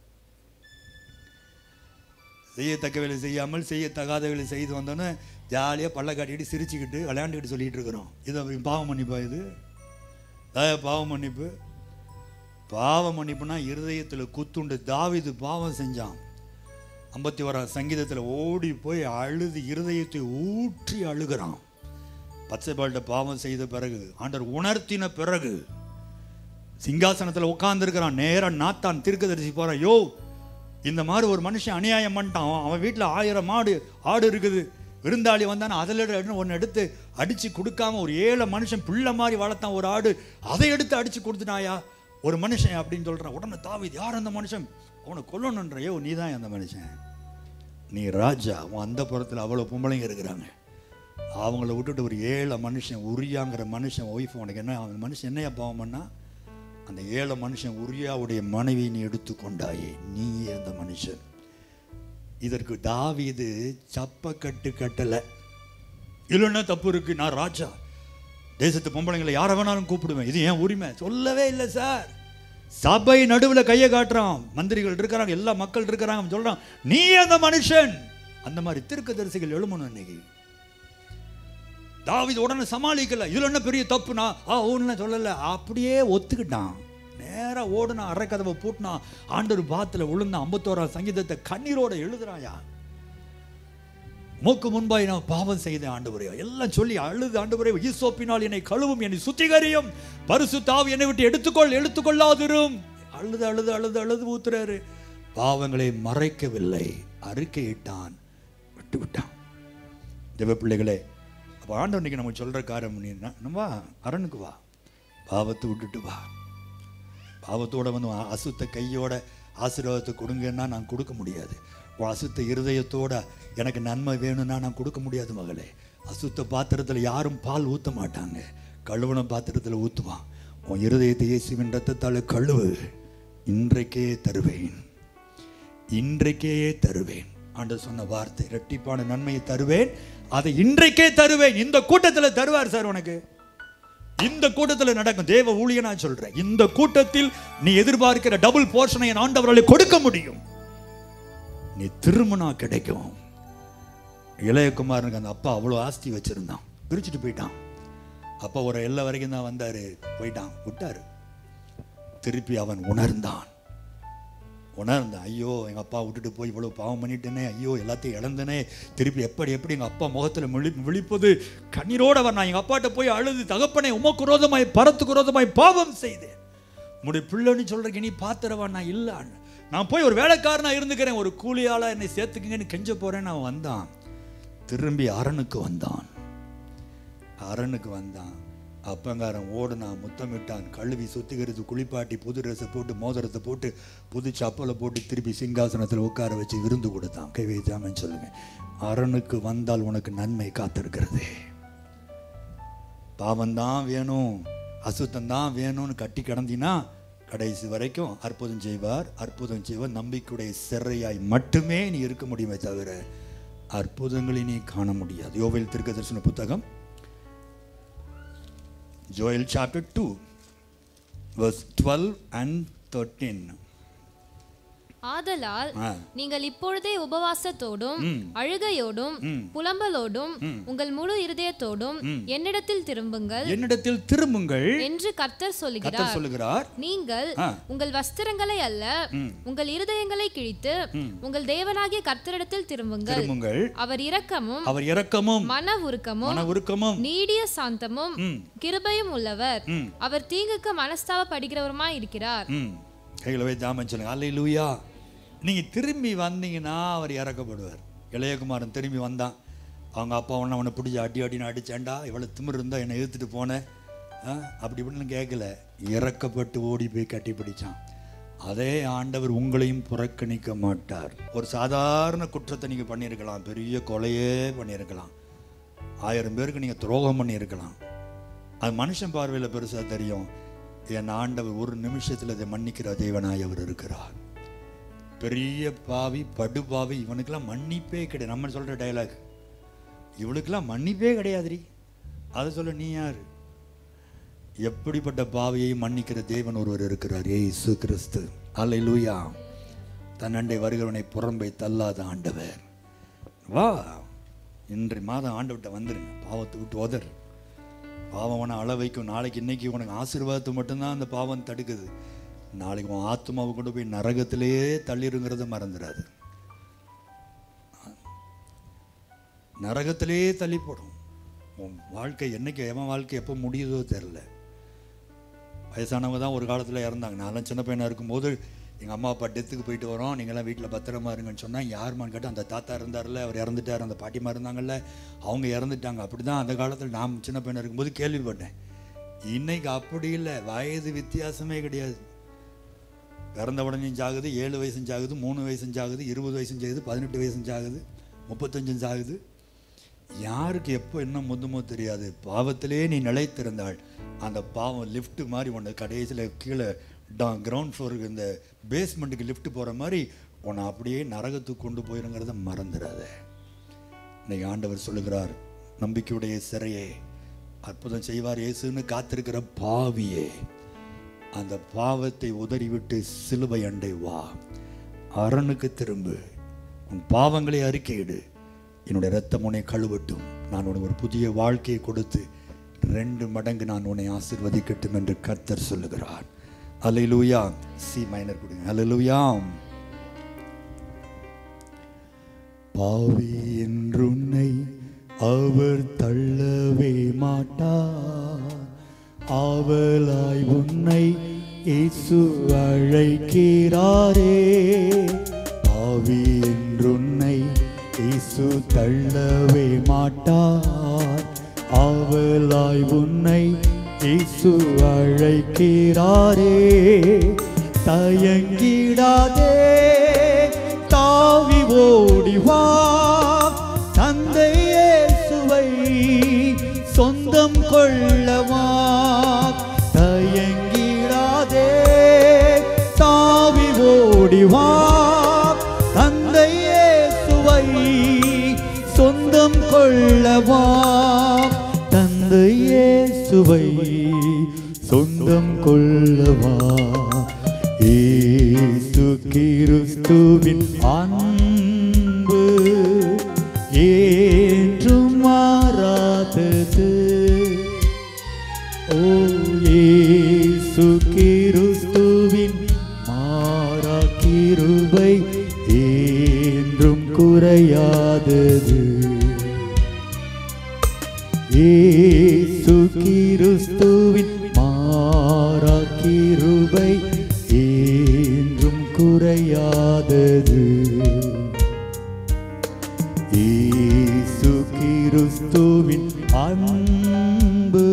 செய்யத்தக்கவைகளை செய்யாமல் செய்யத்தகாதவைகளை செய்து வந்தோன்னே ஜாலியாக பல்ல காட்டிக்கிட்டு சிரிச்சுக்கிட்டு விளையாண்டுக்கிட்டு சொல்லிட்டு இருக்கிறோம் இது அப்படி பாவம் மன்னிப்பா இது அதாவது பாவம் மன்னிப்பு பாவம் மன்னிப்புனா இருதயத்தில் குத்துண்டு தாவிது பாவம் செஞ்சான் ஐம்பத்தி ஓராம் சங்கீதத்தில் ஓடி போய் அழுது இருதயத்தை ஊற்றி அழுகிறான் பச்சைபால்கிட்ட பாவம் செய்த பிறகு ஆண்டவர் உணர்த்தின பிறகு சிங்காசனத்தில் உட்கார்ந்துருக்கிறான் நேராக நாத்தான் தீர்க்கதரிசி போகிறான் யோ இந்த மாதிரி ஒரு மனுஷன் அநியாயம் பண்ணிட்டான் அவன் அவன் வீட்டில் ஆயிரம் மாடு ஆடு இருக்குது விருந்தாளி வந்தானே அதில் ஒன்று எடுத்து அடித்து கொடுக்காம ஒரு ஏழை மனுஷன் பிள்ளை மாதிரி வளர்த்தான் ஒரு ஆடு அதை எடுத்து அடித்து கொடுத்துட்டாயா ஒரு மனுஷன் அப்படின்னு சொல்கிறான் உடனே தாவிது யார் அந்த மனுஷன் அவனை கொல்லணுன்ற யோ நீ தான் அந்த மனுஷன் நீ ராஜா உன் அந்த புறத்தில் அவ்வளோ பொம்பளைங்க இருக்கிறாங்க அவங்கள விட்டுட்டு ஒரு ஏழை மனுஷன் உரியாங்கிற மனுஷன் ஒய்ஃப் உனக்கு என்ன அவன் மனுஷன் என்னையா பாவம் பண்ணா அந்த ஏழை மனுஷன் உரியாவுடைய மனைவி நீ எடுத்துக்கொண்டாயே நீ அந்த மனுஷன் இதற்கு தாவீது சப்பக்கட்டு கட்டலை இல்லைன்னா தப்பு இருக்கு நான் ராஜா தேசத்து பொம்பளைங்களை யாரை வேணாலும் கூப்பிடுவேன் இது ஏன் உரிமை சொல்லவே இல்லை சார் சபை நடுவில் கையை காட்டுறான் மந்திரிகள் இருக்கிறாங்க எல்லா மக்கள் இருக்கிறாங்க அவன் சொல்றான் நீ அந்த மனுஷன் அந்த மாதிரி தீர்க்கதரிசிகள் எழுமணும் இன்னைக்கு தாவீது உடனே சமாளிக்கல இதுல என்ன பெரிய தப்புனா ஆ ஒன்றும் சொல்லல அப்படியே ஒத்துக்கிட்டான் நேரா ஓடுனா அரைக்கதவை பூட்டினா ஆண்டவர் பாத்துல விழுந்தான் ஐம்பத்தோராம் சங்கீதத்தை கண்ணீரோட எழுதுறாயா மூக்கு முன்பாய் நான் பாவம் செய்த ஆண்டவரே எல்லாம் சொல்லி அழுது ஆண்டவரே ஈசோப்பினால் என்னை கழுவும் என்னை சுத்திகரியும் பரிசு தாவி என்னை விட்டு எடுத்துக்கொள் எடுத்துக்கொள்ளாதிரும் அழுது அழுது அழுது அழுது ஊத்துறாரு பாவங்களை மறைக்கவில்லை அறிக்கையிட்டான் விட்டு விட்டான் தேவ பிள்ளைகளே அப்போ ஆண்டவர் இன்னைக்கு நம்ம சொல்ற காரியம் நீ என்ன- நம்ம வா அரணுக்கு வா பாவத்தை விட்டுட்டு வா பாவத்தோட வந்து உன் அசுத்த கையோட ஆசீர்வாதத்தை கொடுங்கன்னா நான் கொடுக்க முடியாது உன் அசுத்த இருதயத்தோட எனக்கு நன்மை வேணும்னா நான் கொடுக்க முடியாது மகளே அசுத்த பாத்திரத்தில் யாரும் பால் ஊற்ற மாட்டாங்க கழுவுன பாத்திரத்தில் ஊற்றுவான் உன் இருதயத்தை இயேசுவின் ரத்தத்தால் கழுவு இன்றைக்கே தருவேன் இன்றைக்கே தருவேன் ஆண்டவர் சொன்ன வார்த்தை இரட்டிப்பான நன்மையை தருவேன் அதை இன்றைக்கே தருவேன் இந்த கூட்டத்தில் தருவார் சார் உனக்கு இந்த கூட்டத்தில் நடக்கும் தேவ ஊழியனா சொல்றேன் இந்த கூட்டத்தில் நீ எதிர்பார்க்கிற டபுள் போர்ஷனை என் ஆண்டவர்களை கொடுக்க முடியும் நீ திரும்பினா கிடைக்கும் இளையகுமாரனுக்கு அந்த அப்பா அவ்வளோ ஆஸ்தி வச்சிருந்தான் பிரிச்சுட்டு போயிட்டான் அப்பா ஒரு எல்லை வரைக்கும் தான் வந்தாரு போயிட்டான் விட்டாரு திருப்பி அவன் உணர்ந்தான் உணர்ந்தான் ஐயோ எங்கள் அப்பா விட்டுட்டு போய் இவ்வளோ பாவம் பண்ணிட்டேனே ஐயோ எல்லாத்தையும் இழந்தனே திருப்பி எப்படி எப்படி எங்கள் அப்பா முகத்தில் விழி விழிப்பது கண்ணீரோட வர நான் எங்கள் அப்பாட்ட போய் அழுது தகப்பனை உமக்கு விரோதமாய் பரத்துக்கு விரோதமாய் பாவம் செய்தேன் உங்களுடைய பிள்ளைன்னு சொல்றதுக்கு நீ பாத்திரவா நான் இல்லைன்னு நான் போய் ஒரு வேலைக்காரனா இருந்துக்கிறேன் ஒரு கூலியாளா என்னை சேர்த்துக்குங்கன்னு கெஞ்ச போறேன்னு அவன் வந்தான் திரும்பி அரணுக்கு வந்தான் அரணுக்கு வந்தான் அப்பங்காரன் ஓடுனான் முத்தமிட்டான் கழுவி சுத்திகரித்து குளிப்பாட்டி புது ட்ரெஸ்ஸை போட்டு மோதிரத்தை போட்டு புது சப்பலை போட்டு திருப்பி சிங்காசனத்தில் உட்கார வச்சு விருந்து கொடுத்தான் கை வைத்தாமன்னு சொல்லுங்க அரணுக்கு வந்தால் உனக்கு நன்மை காத்திருக்கிறது பாவம்தான் வேணும் அசுத்தம் தான் வேணும்னு கட்டி கிடந்தினா கடைசி வரைக்கும் அற்புதம் செய்வார் அற்புதம் செய்வார் நம்பிக்கையுடைய சிறையாய் மட்டுமே நீ இருக்க முடியுமே தவிர அற்புதங்களை நீ காண முடியாது யோவேல் திருக்க தரிசன புத்தகம் Joel chapter two verse twelve and thirteen ஆதலால் ஆ நீங்கள் இப்பொழுதே உபவாசத்தோடும் ம். அழுகையோடும் ம். புலம்பலோடும் உங்கள் முழு இருதயத்தோடும் என்னிடத்தில் திரும்புங்கள் என்னிடத்தில் திரும்புங்கள் என்று கர்த்தர் சொல்லுகிறார் கர்த்தர் சொல்லுகிறார் நீங்கள் ஆ. உங்கள் வஸ்திரங்களை அல்ல ம். உங்கள் இருதயங்களை கிழித்து உங்கள் தேவனாகிய கர்த்தரிடத்தில் திரும்புங்கள் திரும்புங்கள் அவர் இரக்கமும் அவர் இரக்கமும் மன உருக்கமும் மன உருக்கமும் நீடிய சாந்தமும் ம் கிருபையும் உள்ளவர் ம் அவர் தீங்குக்கு மனஸ்தாபப்படுகிறவருமாய் இருக்கிறார் ம் கையில் போய் ஜாமன் சொல்லுங்க அல்ல லூயா நீங்கள் திரும்பி வந்தீங்கன்னா அவர் இறக்கப்படுவார் இளையகுமாரன் திரும்பி வந்தான் அவங்க அப்பா ஒன்று அவனை பிடிச்சி அடி அடின்னு அடிச்சேன்டா இவ்வளோ திமிர் இருந்தால் என்னை எதிர்த்துட்டு போனேன் ஆ, அப்படி இப்படின்னு கேட்கல இறக்கப்பட்டு ஓடி போய் கட்டி பிடிச்சான் அதே ஆண்டவர் உங்களையும் புறக்கணிக்க மாட்டார் ஒரு சாதாரண குற்றத்தை நீங்கள் பண்ணியிருக்கலாம் பெரிய கொலையே பண்ணியிருக்கலாம் ஆயிரம் பேருக்கு நீங்கள் துரோகம் பண்ணியிருக்கலாம் அது மனுஷன் பார்வையில் பெருசாக தெரியும் என் ஆண்டவர் ஒரு நிமிஷத்தில் அதை மன்னிக்கிற தேவனாய் அவர் இருக்கிறார் பெரிய பாவி படுபாவி இவனுக்கெல்லாம் மன்னிப்பே கிடையாது நம்ம சொல்கிற டயலாக் இவளுக்கெல்லாம் மன்னிப்பே கிடையாதுரி அதை சொல்ல நீ யார் எப்படிப்பட்ட பாவியை மன்னிக்கிற தேவன் ஒருவர் இருக்கிறார் ஏசு கிறிஸ்து அல்லேலூயா தன் அண்டை வருகிறவனை புறம்பை தள்ளாத ஆண்டவர் வா இன்று மாதம் ஆண்டவர்கிட்ட வந்துருங்க பாவத்தை விட்டு உதர் பாவம் உன அள வைக்கும் நாளைக்கு இன்னைக்கு உனக்கு ஆசீர்வாதத்தை மட்டும்தான் அந்த பாவம் தடுக்குது நாளைக்கு உன் ஆத்மாவை கொண்டு போய் நரகத்திலேயே தள்ளிருங்கிறத மறந்துடாது நரகத்திலேயே தள்ளி போடும் உன் வாழ்க்கை என்னைக்கு எவன் வாழ்க்கை எப்போ முடியுதோ தெரில வயசானவங்க தான் ஒரு காலத்தில் இறந்தாங்க நான்லாம் சின்ன பையனாக இருக்கும்போது எங்கள் அம்மா அப்பா டெத்துக்கு போயிட்டு வரோம் நீங்களாம் வீட்டில் பத்திரமா இருங்கன்னு சொன்னால் யாருமான்னு கேட்டால் அந்த தாத்தா இருந்தார்ல அவர் இறந்துட்டார் அந்த பாட்டிமா இருந்தாங்கல்ல அவங்க இறந்துட்டாங்க அப்படி தான் அந்த காலத்தில் நான் சின்ன பையனாக இருக்கும்போது கேள்விப்பட்டேன் இன்னைக்கு அப்படி இல்லை வயது வித்தியாசமே கிடையாது பிறந்த உடனேயும் சாகுது ஏழு வயசும் சாகுது மூணு வயசும் சாகுது இருபது வயசும் சாகுது பதினெட்டு வயசும் சாகுது முப்பத்தஞ்சும் சாகுது யாருக்கு எப்போ என்ன முந்துமோ தெரியாது பாவத்திலே நீ நிலைத்திருந்தாள் அந்த பாவம் லிஃப்ட் மாதிரி ஒன்று கடைசியில் கீழே டா கிரவுண்ட் ஃப்ளோருக்கு இந்த பேஸ்மெண்ட்டுக்கு லிஃப்ட் போகிற மாதிரி உன்னை அப்படியே நரகத்துக்கு கொண்டு போயிருங்கிறத மறந்துடாத இன்னைக்கு ஆண்டவர் சொல்லுகிறார் நம்பிக்கையுடைய சிறையே அற்புதம் செய்வார் இயேசுன்னு காத்திருக்கிற பாவியே அந்த பாவத்தை உதறிவிட்டு சிலுவை அண்டை வா அரணுக்கு திரும்பு உன் பாவங்களை அறிக்கையிடு என்னுடைய இரத்தம் உன்னை கழுவட்டும் நான் உனக்கு ஒரு புதிய வாழ்க்கையை கொடுத்து ரெண்டு மடங்கு நான் உன்னை ஆசீர்வதிக்கட்டும் என்று கர்த்தர் சொல்லுகிறார் அல்லேலூயா சி மைனர் கொடுங்க அல்லேலூயா பாவி என்றுன்னை அவர் தள்ளவே மாட்டார் ஆவலாய் உன்னை இயேசு அழைக்கிறாரே பாவி என்றுன்னை இயேசு தள்ளவே மாட்டார் ஆவலாய் உன்னை இயேசு அழைக்கிறாரே தயங்கிடாதே தாவி ஓடி வா தந்தை இயேசுவை சொந்தம் கொள்ளவா தயங்கிடாதே தாவி ஓடி வா தந்தை இயேசுவை சொந்தம் கொள்ளவா தந்தை இயேசுவை சொந்தம் கொள்ளவா ஏசு கிறிஸ்துவின் அன்பு ஏற்றும் மாறாதது ஓ ஏசு கிறிஸ்துவின் மாறா கிருபை என்றும் குறையாதது ஏசு கிறிஸ்துவின் மாறா கிருபை என்றும் குறையாதது ஏசு கிறிஸ்துவின் அன்பு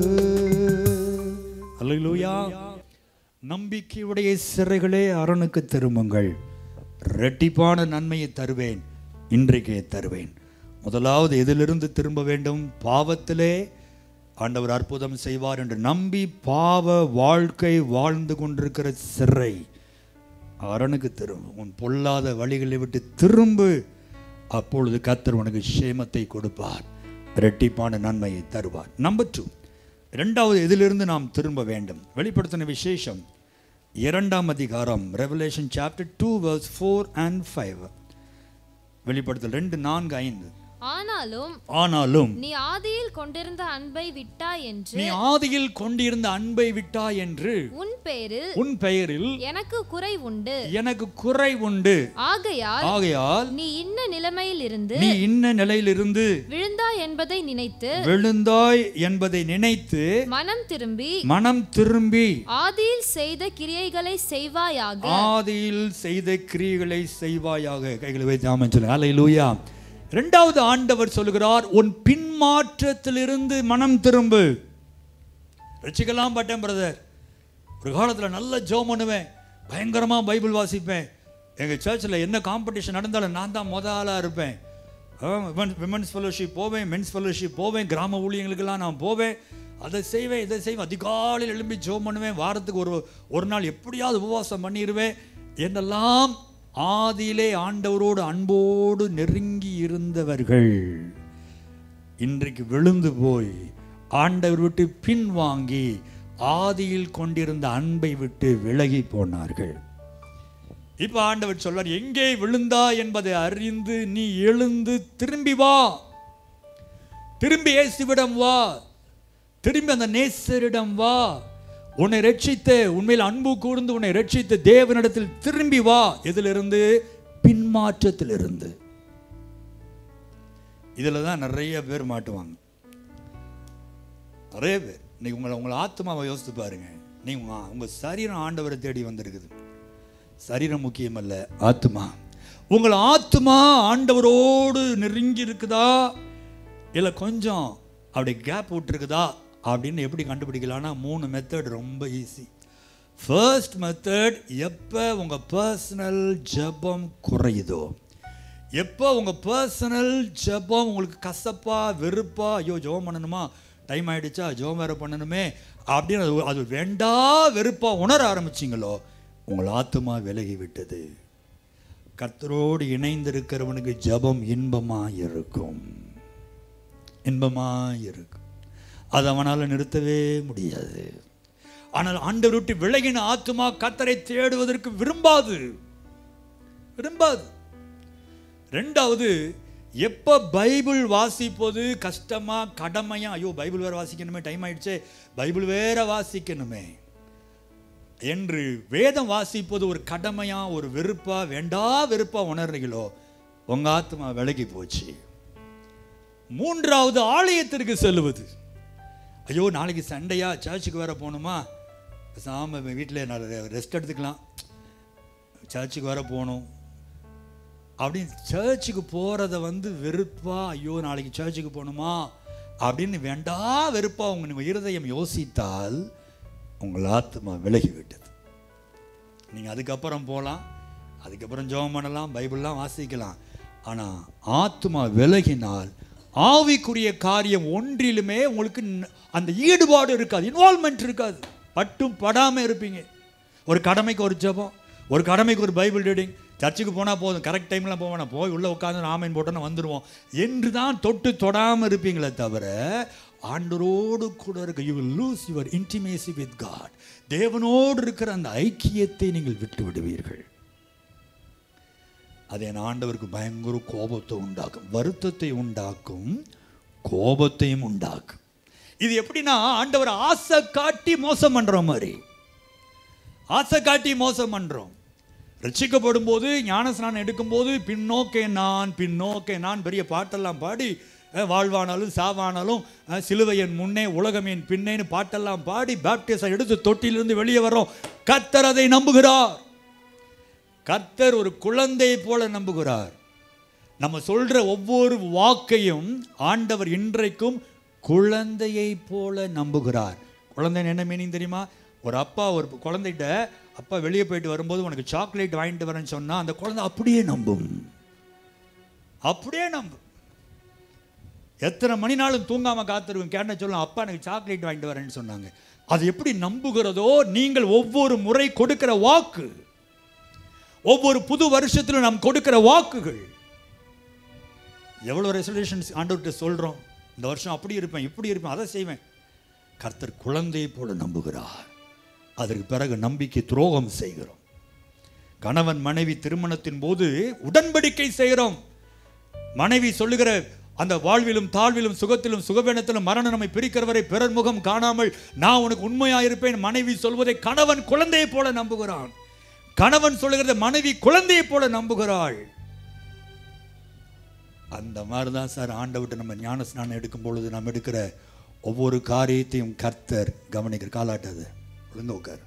அல்லேலூயா நம்பிக்கையுடைய சிறைகளே அரணுக்கு திரும்புங்கள் ரெட்டிப்பான நன்மையை தருவேன் இன்றைக்கே தருவேன் முதலாவது எதிலிருந்து திரும்ப வேண்டும் பாவத்திலே ஆண்டவர் அற்புதம் செய்வார் என்று நம்பி பாவ வாழ்க்கை வாழ்ந்து கொண்டிருக்கிற சிறை அரணுக்கு திரும்ப உன் பொல்லாத வழிகளை விட்டு திரும்பு அப்பொழுது கர்த்தர் உனக்கு சேமத்தை கொடுப்பார் இரட்டிப்பான நன்மையை தருவார் நம்பர் டூ இரண்டாவது எதிலிருந்து நாம் திரும்ப வேண்டும் வெளிப்படுத்தின விசேஷம் இரண்டாம் அதிகாரம் revelation chapter two verse four and five வெளிப்படுத்தல் ரெண்டு நான்கு ஐந்து ஆனாலும் ஆனாலும் நீ ஆதியில் கொண்டிருந்த அன்பை விட்டாய் என்று நீ ஆதியில் கொண்டிருந்த அன்பை விட்டாய் என்று உன் பேரில் உன் பெயரில் எனக்கு குறை உண்டு எனக்கு குறை உண்டு ஆகையால் ஆகையால் நீ இன்ன நிலைமையில் இருந்து நீ இன்ன நிலையிலிருந்து விழுந்தாய் என்பதை நினைத்து விழுந்தாய் என்பதை நினைத்து மனம் திரும்பி மனம் திரும்பி ஆதியில் செய்த கிரியைகளை செய்வாயாக ஆதியில் செய்த கிரியைகளை செய்வாயாக கைகளை வைத்து ஆமென் அல்லேலூயா இரண்டாவது ஆண்டவர் சொல்லுகிறார் உன் பின்மாற்றத்திலிருந்து மனம் திரும்பு ரசிக்கலாம் பட்டேன் பிரதர் ஒரு காலத்தில் நல்ல ஜோம் பண்ணுவேன் பயங்கரமாக பைபிள் வாசிப்பேன் எங்கள் சர்ச்சில் என்ன காம்படிஷன் நடந்தாலும் நான் தான் முத ஆளாக இருப்பேன் விமன்ஸ் ஃபெலோஷிப் போவேன் மென்ஸ் ஃபெலோஷிப் போவேன் கிராம ஊழியங்களுக்கெல்லாம் நான் போவேன் அதை செய்வேன் இதை செய்வேன் அதிகாலையில் எழும்பி ஜோம் பண்ணுவேன் வாரத்துக்கு ஒரு ஒரு நாள் எப்படியாவது உபவாசம் பண்ணிடுவேன் என்னெல்லாம் ஆதியிலே ஆண்டவரோடு அன்போடு நெருங்கி இருந்தவர்கள் இன்றைக்கு விழுந்து போய் ஆண்டவர் விட்டு பின்வாங்கி ஆதியில் கொண்டிருந்த அன்பை விட்டு விலகி போனார்கள் இப்ப ஆண்டவர் சொல்றார் எங்கே விழுந்தா என்பதை அறிந்து நீ எழுந்து திரும்பி வா திரும்பி இயேசுவிடம் வா திரும்பி அந்த நேசரிடம் வா உன்னை ரட்சித்த உண்மையில் அன்பு கூர்ந்து உன்னை ரட்சித்த தேவனிடத்தில் திரும்பி வா எதிலிருந்து பின்மாற்றத்திலிருந்து இதில் தான் நிறைய பேர் மாட்டுவாங்க நிறைய பேர் இன்னைக்கு உங்களை உங்களை ஆத்மாவை யோசித்து பாருங்க நீங்க உங்க- உங்க சரீரம் ஆண்டவரை தேடி வந்திருக்குது சரீரம் முக்கியமல்ல ஆத்மா உங்கள் ஆத்மா ஆண்டவரோடு நெருங்கி இருக்குதா இல்லை கொஞ்சம் அப்படி கேப் விட்டுருக்குதா அப்படின்னு எப்படி கண்டுபிடிக்கலாம்னா மூணு மெத்தட் ரொம்ப ஈஸி ஃபர்ஸ்ட் மெத்தட் எப்போ உங்கள் பர்சனல் ஜெபம் குறையுதோ எப்போ உங்கள் பர்சனல் ஜெபம் உங்களுக்கு கசப்பா வெறுப்பா ஐயோ ஜெபம் பண்ணணுமா டைம் ஆயிடுச்சா ஜெபம் வேறு பண்ணணுமே அப்படின்னு அது அது வேண்டா வெறுப்பா உணர ஆரம்பிச்சிங்களோ உங்கள் ஆத்துமா விலகி விட்டது கர்த்தரோடு இணைந்திருக்கிறவனுக்கு ஜெபம் இன்பமா இருக்கும் இன்பமா இருக்கும் அது அவனால் நிறுத்தவே முடியாது ஆனால் ஆண்டவர் விட்டு விலகின ஆத்துமா கர்த்தரை தேடுவதற்கு விரும்பாது விரும்பாது ரெண்டாவது எப்போ பைபிள் வாசிப்பது கஷ்டமா கடமையா ஐயோ பைபிள் வேற வாசிக்கணுமே டைம் ஆயிடுச்சே பைபிள் வேற வாசிக்கணுமே என்று வேதம் வாசிப்பது ஒரு கடமையா ஒரு வெறுப்பா வேண்டா வெறுப்பா உணர்றீங்களோ உங்க ஆத்மா விலகி போச்சு மூன்றாவது ஆலயத்திற்கு செல்லுவது ஐயோ நாளைக்கு சண்டையா சர்ச்சுக்கு வேற போகணுமா சாம வீட்டில் நான் ரெஸ்ட் எடுத்துக்கலாம் சர்ச்சுக்கு வேற போகணும் அப்படின்னு சர்ச்சுக்கு போகிறத வந்து வெறுப்பா ஐயோ நாளைக்கு சர்ச்சுக்கு போகணுமா அப்படின்னு வேண்டா வெறுப்பா உங்கள் இருதயம் யோசித்தால் உங்கள் ஆத்மா விலகி விட்டது நீங்கள் அதுக்கப்புறம் போகலாம் அதுக்கப்புறம் ஜெபம் பண்ணலாம் பைபிள்லாம் வாசிக்கலாம் ஆனால் ஆத்மா விலகினால் ஆவிக்குரிய காரியம் ஒன்றிலுமே உங்களுக்கு ந- அந்த ஈடுபாடு இருக்காது இன்வால்மெண்ட் இருக்காது பட்டும் படாமல் இருப்பீங்க ஒரு கடமைக்கு ஒரு ஜெபம் ஒரு கடமைக்கு ஒரு பைபிள் ரீடிங் சர்ச்சுக்கு போனால் போதும் கரெக்ட் டைமில் போவேன் போய் உள்ளே உட்காந்து ஆமைன் போட்டோன்னு வந்துடுவோம் என்று தான் தொட்டு தொடாமல் இருப்பீங்களே தவிர ஆண்டரோடு கூட இருக்க you will lose your intimacy with God தேவனோடு இருக்கிற அந்த ஐக்கியத்தை நீங்கள் விட்டு விடுவீர்கள் அது என் ஆண்டவருக்கு பயங்கர கோபத்தை உண்டாக்கும் வருத்தத்தை உண்டாக்கும் கோபத்தையும் உண்டாக்கும் இது எப்படின்னா ஆண்டவர் ஆசை காட்டி மோசம் பண்ற மாதிரி ஆசை காட்டி மோசம் பண்றோம் ரட்சிக்கப்படும் போது ஞானஸ்நானம் எடுக்கும்போது பின்னோக்கே நான் பின்னோக்கே நான் பெரிய பாட்டெல்லாம் பாடி அஹ், வாழ்வானாலும் சாவானாலும் அஹ், சிலுவையன் முன்னே உலகம் என் பின்னேன்னு பாட்டெல்லாம் பாடி பேப்டிசம் எடுத்து தொட்டிலிருந்து வெளியே வர்றோம் கர்த்தர் அதை நம்புகிறார் கர்த்தர் ஒரு குழந்தையை போல நம்புகிறார் நம்ம சொல்ற ஒவ்வொரு வாக்கையும் ஆண்டவர் இன்றைக்கும் குழந்தையை போல நம்புகிறார் குழந்தை என்ன மீனிங் தெரியுமா ஒரு அப்பா ஒரு குழந்தைகிட்ட அப்பா வெளியே போயிட்டு வரும்போது உனக்கு சாக்லேட் வாங்கிட்டு வரேன்னு சொன்னா அந்த குழந்தை அப்படியே நம்பும் அப்படியே நம்பும் எத்தனை மணி நாளும் தூங்காம காத்திருக்கும் கேட்ட சொல்லலாம் அப்பா எனக்கு சாக்லேட் வாங்கிட்டு வரேன்னு சொன்னாங்க அது எப்படி நம்புகிறதோ நீங்கள் ஒவ்வொரு முறை கொடுக்கிற வாக்கு ஒவ்வொரு புது வருஷத்திலும் நாம் கொடுக்கிற வாக்குகள் எவ்வளோ ரெசல்யூஷன்ஸ் ஆண்டவர்கிட்ட சொல்கிறோம் இந்த வருஷம் அப்படி இருப்பேன் இப்படி இருப்பேன் அதை செய்வேன் கர்த்தர் குழந்தையை போல நம்புகிறார் அதற்கு பிறகு நம்பிக்கை துரோகம் செய்கிறோம் கணவன் மனைவி திருமணத்தின் போது உடன்படிக்கை செய்கிறோம் மனைவி சொல்லுகிற அந்த வாழ்விலும் தாழ்விலும் சுகத்திலும் சுகவேனத்திலும் மரணம் நம்மை பிரிக்கிறவரை பிறர் முகம் காணாமல் நான் உனக்கு உண்மையாயிருப்பேன் மனைவி சொல்வதை கணவன் குழந்தையைப் போல நம்புகிறான் கணவன் சொல்லுகிறத மனைவி குழந்தையைப் போல நம்புகிறாள் அந்த மாதிரி தான் சார் ஆண்டவர்கிட்ட நம்ம ஞான ஸ்நானம் எடுக்கும் பொழுது நம்ம எடுக்கிற ஒவ்வொரு காரியத்தையும் கர்த்தர் கவனிக்கிற காலாட்டாது ஒழுங்க உட்கார்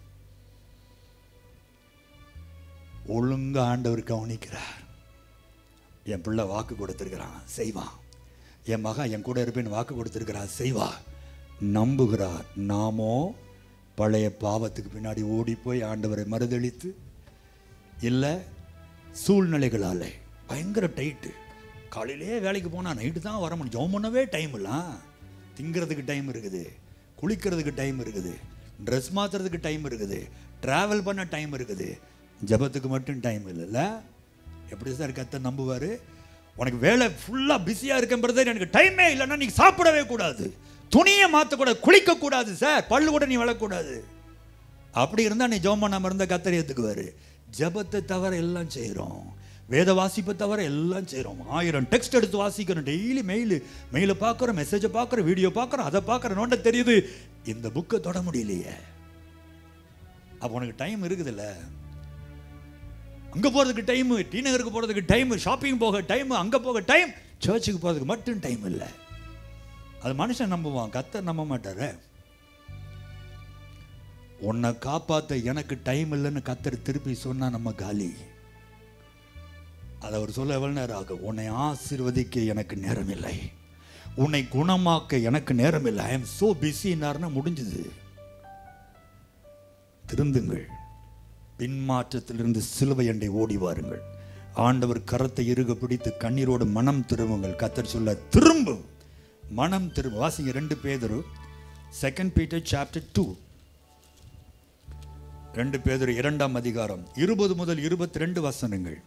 ஒழுங்கா ஆண்டவர் கவனிக்கிறார் என் பிள்ளை வாக்கு கொடுத்திருக்கிறான் செய்வான் என் மகன் என் கூட இருப்பேன்னு வாக்கு கொடுத்திருக்கிறான் செய்வா நம்புகிறார் நாமோ பழைய பாவத்துக்கு பின்னாடி ஓடி போய் ஆண்டவரை மறுதளித்து இல்லை சூழ்நிலைகளாலே பயங்கர டைட்டு காலையிலே வேலைக்கு போனால் நைட்டு தான் வர முடியும் ஜோம் பண்ணவே டைம் இல்லாம் திங்கிறதுக்கு டைம் இருக்குது குளிக்கிறதுக்கு டைம் இருக்குது ட்ரெஸ் மாற்றுறதுக்கு டைம் இருக்குது ட்ராவல் பண்ண டைம் இருக்குது ஜெபத்துக்கு மட்டும் டைம் இல்லைல்ல எப்படி சார் கத்த நம்புவார் உனக்கு வேலை ஃபுல்லாக பிஸியாக இருக்கேன் பிரதர் எனக்கு டைமே இல்லைன்னா நீ சாப்பிடவே கூடாது துணியை மாற்றக்கூடாது குளிக்கக்கூடாது சார் பல்லு கூட நீ வளரக்கூடாது அப்படி இருந்தால் நீ ஜோம் பண்ணாம இருந்தால் கத்தர் ஏற்றுக்குவாரு ஜெபத்தை தவிர எல்லாம் செய்கிறோம் வேத வாசிப்பை தவிர எல்லாம் செய்கிறோம் ஆயிரம் டெக்ஸ்ட் எடுத்து வாசிக்கிறோம் டெய்லி மெயில் மெயிலை பார்க்குறோம் மெசேஜை பார்க்குறோம் வீடியோ பார்க்குறோம் அதை பார்க்குறோம் நோண்ட தெரியுது இந்த புக்கை தொட முடியலையே அப்போ உனக்கு டைம் இருக்குதுல்ல அங்கே போகிறதுக்கு டைம் டி நகருக்கு போகிறதுக்கு டைம் ஷாப்பிங் போக டைம் அங்கே போக டைம் சர்ச்சுக்கு போகிறதுக்கு மட்டும் டைம் இல்லை அது மனுஷன் நம்புவான் கத்தர் நம்ப மாட்டாரு உன்னை காப்பாத்த எனக்கு டைம் இல்லைன்னு கத்தர் திருப்பி சொன்னா நம்ம காலி அதை அவர் சொல்ல எவ்வளவு நேரம் ஆகும் உன்னை ஆசீர்வதிக்க எனக்கு நேரம் இல்லை உன்னை குணமாக்க எனக்கு நேரம் இல்லை ஐ எம் சோ பிஸின்னாருன்னா முடிஞ்சது திருந்துங்கள் பின்மாற்றத்திலிருந்து சிலுவை அண்டை ஓடி வாருங்கள் ஆண்டவர் கரத்தை இறுக பிடித்து கண்ணீரோடு மனம் திரும்புங்கள் கத்தர் சொல்ல திரும்பும் மனம் திரும்ப வாசிங்க ரெண்டு பேதரு செகண்ட் பீட்டர் சாப்டர் டூ ரெண்டு பேதரு இரண்டாம் அதிகாரம் இருபது முதல் இருபத்தி ரெண்டு வசனங்கள்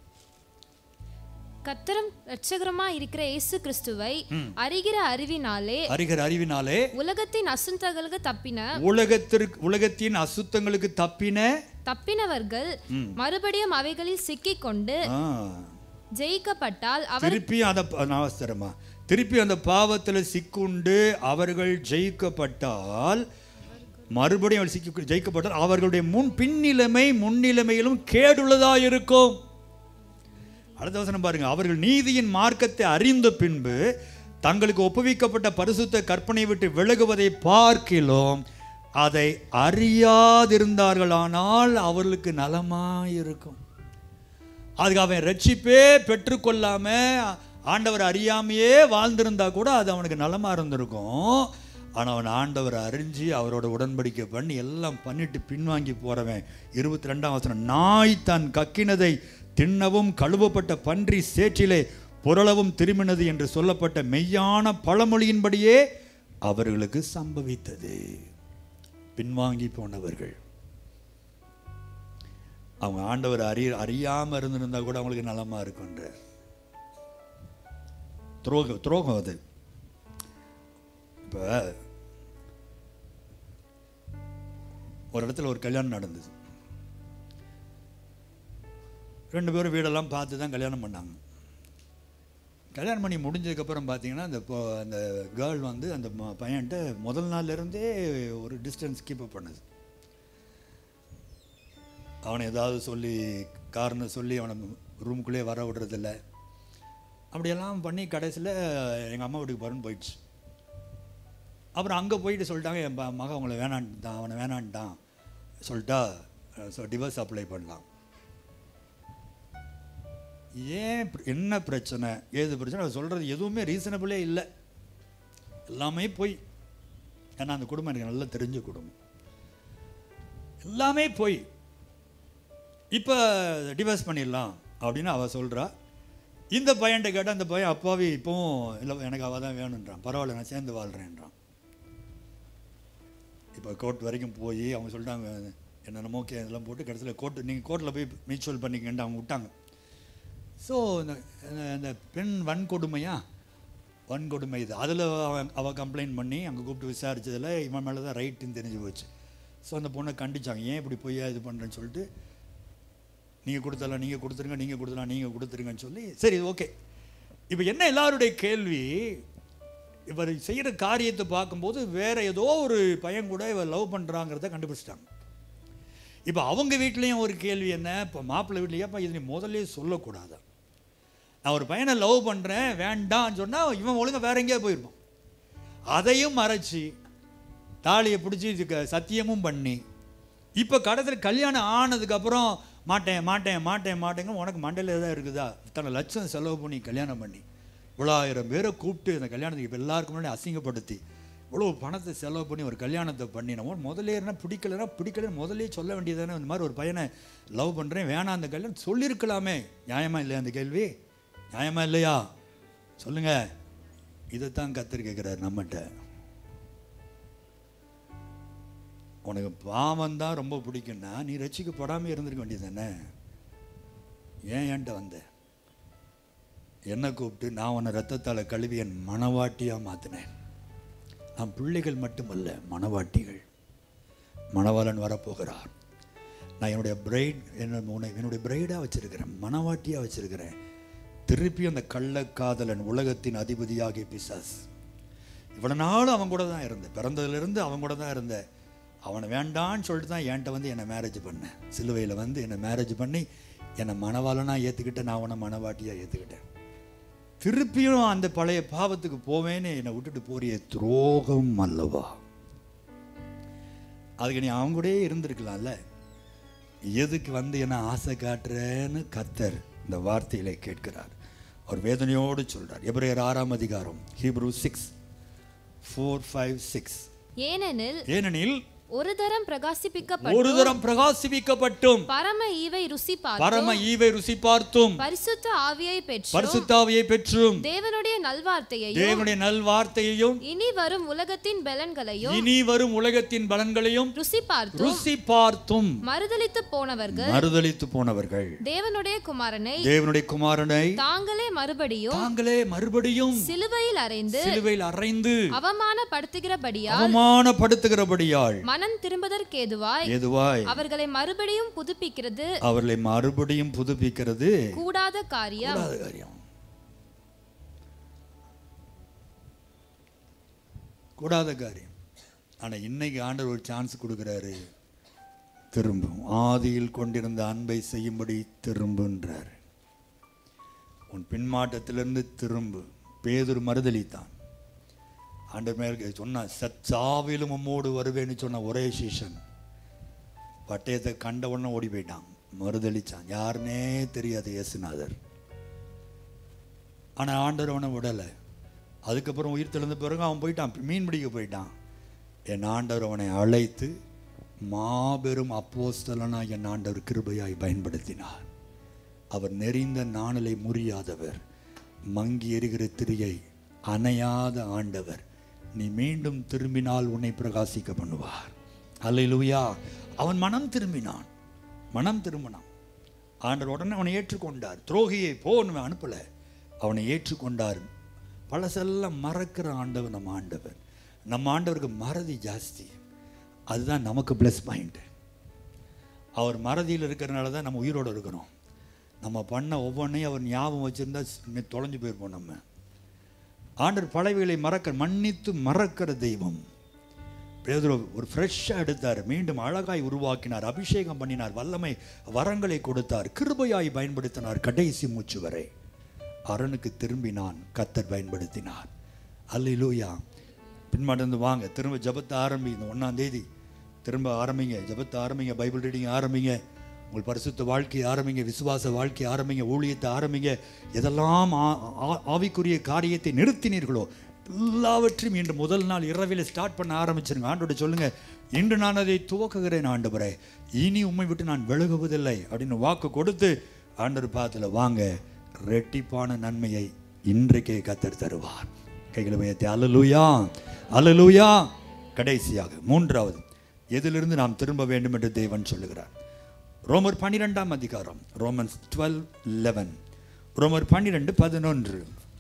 கத்தரும் இரட்சகருமா இருக்கிற இயேசு கிறிஸ்துவை அறிகிற அறிவினாலே அறிகிற அறிவினாலே உலகத்தின் அசுத்தங்களுக்கு தப்பின உலகத்திற்கு உலகத்தின் அசுத்தங்களுக்கு தப்பின தப்பினவர்கள் மறுபடியும் அவைகளில் சிக்கிக்கொண்டு ஆ, ஜெயிக்கப்பட்டால் அவர் திருப்பி அந்த ப- நான் அவசரமா திருப்பி அந்த பாவத்தில் சிக்குண்டு அவர்கள் ஜெயிக்கப்பட்டால் மறுபடியும் அவர்கள் சிக்கி ஜெயிக்கப்பட்டால் அவர்களுடைய முன் பின்னிலைமை முன்னிலைமையிலும் கேடுள்ளதா இருக்கும் அடுத்த வசனம் பாருங்க அவர்கள் நீதியின் மார்க்கத்தை அறிந்த பின்பு தங்களுக்கு ஒப்புவிக்கப்பட்ட பரிசுத்த கற்பனை விட்டு விலகுவதை பார்க்கிலும் அதை அறியாதிருந்தார்களானால் அவர்களுக்கு நலமாயிருக்கும் அதுக்கு அவன் ரட்சிப்பே பெற்றுக்கொள்ளாம ஆண்டவர் அறியாமையே வாழ்ந்திருந்தா கூட அது அவனுக்கு நலமா இருந்திருக்கும் ஆனா அவன் ஆண்டவர் அறிஞ்சு அவரோட உடன்படிக்கை பண்ணி எல்லாம் பண்ணிட்டு பின்வாங்கி போறவன் இருபத்தி ரெண்டாம் வசனம் நாய் தன் கக்கினதை தின்னவும் கழுவப்பட்ட பன்றி சேற்றிலே புரளவும் திரும்பினது என்று சொல்லப்பட்ட மெய்யான பழமொழியின்படியே அவர்களுக்கு சம்பவித்தது பின்வாங்கி போனவர்கள் அவங்க ஆண்டவர் அறிய அறியாம இருந்திருந்தா கூட அவங்களுக்கு நலமா இருக்குன்ற துரோகம் துரோகம் அது இப்ப ஒரு இடத்துல ஒரு கல்யாணம் நடந்தது ரெண்டு பேரும் வீடெல்லாம் பார்த்து தான் கல்யாணம் பண்ணாங்க கல்யாணம் பண்ணி முடிஞ்சதுக்கப்புறம் பார்த்தீங்கன்னா அந்த பொ- அந்த கேர்ள் வந்து அந்த ம- பையன்கிட்ட முதல் நாள்ல இருந்தே ஒரு டிஸ்டன்ஸ் கீப் அப் பண்ணுது அவனை ஏதாவது சொல்லி காரணம் சொல்லி அவனை ரூமுக்குள்ளே வர விடுறதில்ல அப்படியெல்லாம் பண்ணி கடைசியில் எங்கள் அம்மா வீட்டுக்கு போகிறேன்னு போயிடுச்சு அப்புறம் அங்கே போயிட்டு சொல்லிட்டாங்க என் ப- மகன் அவங்கள வேணான்ட்டான் அவனை வேணான்ட்டான் சொல்லிட்டா ஸோ டிவோர்ஸ் அப்ளை பண்ணலாம் ஏன் இப்ப- என்ன பிரச்சனை ஏது பிரச்சனை அவர் சொல்கிறது எதுவுமே ரீசனபிளே இல்லை எல்லாமே போய் ஏன்னா அந்த குடும்பம் எனக்கு நல்லா தெரிஞ்ச குடும்பம் எல்லாமே போய் இப்போ டிவோர்ஸ் பண்ணிடலாம் அப்படின்னு அவள் சொல்கிறா இந்த பையன்கிட்ட கேட்டால் அந்த பையன் அப்பாவி இப்போவும் இல்லை எனக்கு அவள் தான் வேணுன்றான் பரவாயில்ல நான் சேர்ந்து வாழ்கிறேன்றான் இப்போ கோர்ட் வரைக்கும் போய் அவங்க சொல்லிட்டாங்க என்னென்னமோ கே இதெல்லாம் போட்டு கடைசியில் கோர்ட்டு நீங்கள் கோர்ட்டில் போய் மியூச்சுவல் பண்ணிக்கன்ட்டு அவங்க விட்டாங்க ஸோ இந்த இந்த பெண் வன்கொடுமையா வன்கொடுமை இது அதில் அவன் அவள் கம்ப்ளைண்ட் பண்ணி அங்கே கூப்பிட்டு விசாரிச்சதுல இவன் மேலே தான் ரைட்டுன்னு தெரிஞ்சு போச்சு ஸோ அந்த பொண்ணை கண்டிச்சாங்க ஏன் இப்படி பொய்யா இது பண்ணுறேன்னு சொல்லிட்டு நீங்கள் கொடுத்தலாம் நீங்கள் கொடுத்துருங்க நீங்கள் கொடுத்தலாம் நீங்கள் கொடுத்துருங்கன்னு சொல்லி சரி ஓகே இப்போ என்ன எல்லாருடைய கேள்வி இவர் செய்கிற காரியத்தை பார்க்கும்போது வேற ஏதோ ஒரு பையன் கூட இவர் லவ் பண்ணுறாங்கிறத கண்டுபிடிச்சிட்டாங்க இப்போ அவங்க வீட்லேயும் ஒரு கேள்வி என்ன இப்போ மாப்பிள்ளை வீட்லையே அப்போ இது நீ முதல்ல சொல்லக்கூடாதா நான் ஒரு பையனை லவ் பண்ணுறேன் வேண்டாம்னு சொன்னால் இவன் ஒழுங்கா வேற எங்கேயோ போயிருப்பான் அதையும் மறைச்சி தாலியை பிடிச்சி இதுக்கு சத்தியமும் பண்ணி இப்போ கடைசியில் கல்யாணம் ஆனதுக்கப்புறம் மாட்டேன் மாட்டேன் மாட்டேன் மாட்டேங்க உனக்கு மண்டையில் எதாவது இருக்குதா இத்தனை லட்சம் செலவு பண்ணி கல்யாணம் பண்ணி இவ்வளோ ஆயிரம் பேரை கூப்பிட்டு அந்த கல்யாணத்துக்கு இப்போ எல்லாருக்கும் முன்னாடி அசிங்கப்படுத்தி இவ்வளோ பணத்தை செலவு பண்ணி ஒரு கல்யாணத்தை பண்ணி நம்ம முதல்ல என்ன பிடிக்கலைன்னா பிடிக்கலன்னு முதல்லே சொல்ல வேண்டியதானே இந்த மாதிரி ஒரு பையனை லவ் பண்ணுறேன் வேணாம் அந்த கல்யாணம் சொல்லியிருக்கலாமே நியாயமா இல்லையா அந்த கேள்வி நியாயமா இல்லையா சொல்லுங்க இதைத்தான் கத்தர் கேட்குறாரு நம்மகிட்ட உனக்கு பாவம் தான் ரொம்ப பிடிக்கும்னா நீ ரசிக்கப்படாமல் இருந்திருக்க வேண்டியது தானே ஏன் என்கிட்ட வந்த என்ன கூப்பிட்டு நான் உன்னை ரத்தத்தால் கழுவி என் மனவாட்டியாக மாற்றினேன் நாம் பிள்ளைகள் மட்டுமல்ல மணவாட்டிகள் மணவாளன் வரப்போகிறார் நான் என்னுடைய பிரைட் என்ன உன்னை என்னுடைய பிரைடாக வச்சிருக்கிறேன் மணவாட்டியாக வச்சிருக்கிறேன் திருப்பி அந்த கள்ளக்காதலன் உலகத்தின் அதிபதியாகிய பிசாஸ் இவ்வளோ நாள் அவன் கூட தான் இருந்தேன் பிறந்ததுலேருந்து அவன் கூட தான் இருந்தேன் அவனை வேண்டான்னு சொல்லிட்டு தான் என்கிட்ட வந்து என்னை மேரேஜ் பண்ணேன் சிலுவையில் வந்து என்னை மேரேஜ் பண்ணி என்னை மணவாளனாக ஏற்றுக்கிட்டேன் நான் அவனை மணவாட்டியாக ஏற்றுக்கிட்டேன் திருப்பியும் அந்த பழைய பாவத்துக்கு போவேன்னு என்னை விட்டுட்டு போறிய துரோகம் அல்லவா அதுக்கு நீ அவங்க கூடயே இருந்திருக்கலாம்ல எதுக்கு வந்து என்ன ஆசை காட்டுறேன்னு கத்தர் இந்த வார்த்தையிலே கேட்கிறார் அவர் வேதனையோடு சொல்றார் எபிரேயர் ஆறாம் அதிகாரம் Hebrew six four five six ஏனெனில் ஏனெனில் ஒரு தரம் பிரகாசிப்பிக்கப்பட்டு ஒரு தரம் பிரகாசிப்பிக்கப்பட்டும் பரம ஈவை ருசி பார்த்து பரம ஈவை ருசி பார்த்தும் பரிசுத்த ஆவியை பெற்று பரிசுத்தாவியை பெற்றும் தேவனுடைய நல்வார்த்தையையும் தேவனுடைய நல்வார்த்தையையும் இனி வரும் உலகத்தின் பலன்களையும் இனி வரும் உலகத்தின் பலன்களையும் ருசி பார்த்து ருசி பார்த்தும் மறுதலித்து போனவர்கள் மறுதலித்து போனவர்கள் தேவனுடைய குமாரனை தேவனுடைய குமாரனை தாங்களே மறுபடியும் தாங்களே மறுபடியும் சிலுவையில் அறைந்து சிலுவையில் அறைந்து அவமானப்படுத்துகிறபடியால் அவமானப்படுத்துகிறபடியால் மனம் திரும்பதற்கேதுவாய் எதுவாய் அவர்களை மறுபடியும் புதுப்பிக்கிறது அவர்களை மறுபடியும் புதுப்பிக்கிறது கூடாத காரியம் கூடாத காரியம் கூடாத காரியம் ஆனா இன்னைக்கு ஆண்டவர் ஒரு சான்ஸ் கொடுக்குறாரு திரும்பும் ஆதியில் கொண்டிருந்த அன்பை செய்யும்படி திரும்புன்றார் உன் பின்மாட்டத்திலிருந்து திரும்பு பேதுரு மறுதலித்தான் ஆண்டவர் மேல சொன்ன சச்சாவிலும் உம்மோடு வருவேன்னு சொன்ன ஒரே சீசன் பட்டயத்தை கண்ட உடனே ஓடி போயிட்டான் மறுதளிச்சான் யாருன்னே தெரியாது இயேசுநாதர் ஆனா ஆண்டவர் அவனை விடலை அதுக்கப்புறம் உயிர் தெழுந்த பிறகு அவன் போயிட்டான் மீன் பிடிக்க போயிட்டான் என் ஆண்டவர் அவனை அழைத்து மாபெரும் அப்போஸ்தலனா என் ஆண்டவர் கிருபையாய் பயன்படுத்தினார் அவர் நெறிந்த நாணலை முறியாதவர் மங்கி எரிகிற திரியை அணையாத ஆண்டவர் நீ மீண்டும் திரும்பினால் உன்னை பிரகாசிக்க பண்ணுவார் அல்லேலூயா அவன் மனம் திரும்பினான் மனம் திரும்பினான் ஆண்டவர் உடனே அவனை ஏற்றுக்கொண்டார் துரோகியை போன்னு அனுப்பல அவனை ஏற்றுக்கொண்டார் பழசெல்லாம் மறக்கிற ஆண்டவர் நம்ம ஆண்டவர் நம்ம ஆண்டவருக்கு மறதி ஜாஸ்தி அதுதான் நமக்கு ப்ளஸ் பாயிண்ட் அவர் மறதியில் இருக்கிறனால தான் நம்ம உயிரோடு இருக்கிறோம் நம்ம பண்ண ஒவ்வொன்றையும் அவர் ஞாபகம் வச்சுருந்தா ஸ்- தொலைஞ்சு போயிருப்போம் நம்ம ஆண்டவர் பழையவைகளை மறக்க மன்னித்து மறக்கிற தெய்வம் பேதுரு ஒரு ஃப்ரெஷ்ஷாக எடுத்தார் மீண்டும் அழகாய் உருவாக்கினார் அபிஷேகம் பண்ணினார் வல்லமை வரங்களை கொடுத்தார் கிருபையாய் பயன்படுத்தினார் கடைசி மூச்சு வரை அரணுக்கு திரும்பினான் கத்தர் பயன்படுத்தினார் அல்லேலூயா பின்மாட்டிருந்து வாங்க திரும்ப ஜெபத்தை ஆரம்பி இந்த ஒன்றாம் தேதி திரும்ப ஆரம்பிங்க ஜெபத்தை ஆரம்பிங்க பைபிள் ரீடிங் ஆரம்பிங்க உங்கள் பரிசுத்த வாழ்க்கையை ஆரம்பிங்க விசுவாச வாழ்க்கையை ஆரம்பிங்க ஊழியத்தை ஆரம்பிங்க எதெல்லாம் ஆ- ஆ- ஆவிக்குரிய காரியத்தை நிறுத்தினீர்களோ எல்லாவற்றையும் இன்று முதல் நாள் இரவில் ஸ்டார்ட் பண்ண ஆரம்பிச்சிருங்க ஆண்டோட சொல்லுங்க இன்று நான் அதை துவக்குகிறேன் ஆண்டவரே இனி உம்மை விட்டு நான் விலகுவதில்லை அப்படின்னு வாக்கு கொடுத்து ஆண்டவர் பாத்துல வாங்க ரெட்டிப்பான நன்மையை இன்றைக்கே கத்தர் தருவார் கைகளை உயர்த்தி அல்லலூயா அல்லலூயா கடைசியாக மூன்றாவது எதிலிருந்து நாம் திரும்ப வேண்டும் என்று தேவன் சொல்லுகிறார் ரோமர் பன்னிரெண்டாம் அதிகாரம் ரோமன்ஸ் டுவெல் லெவன் ரோமர் பன்னிரெண்டு பதினொன்று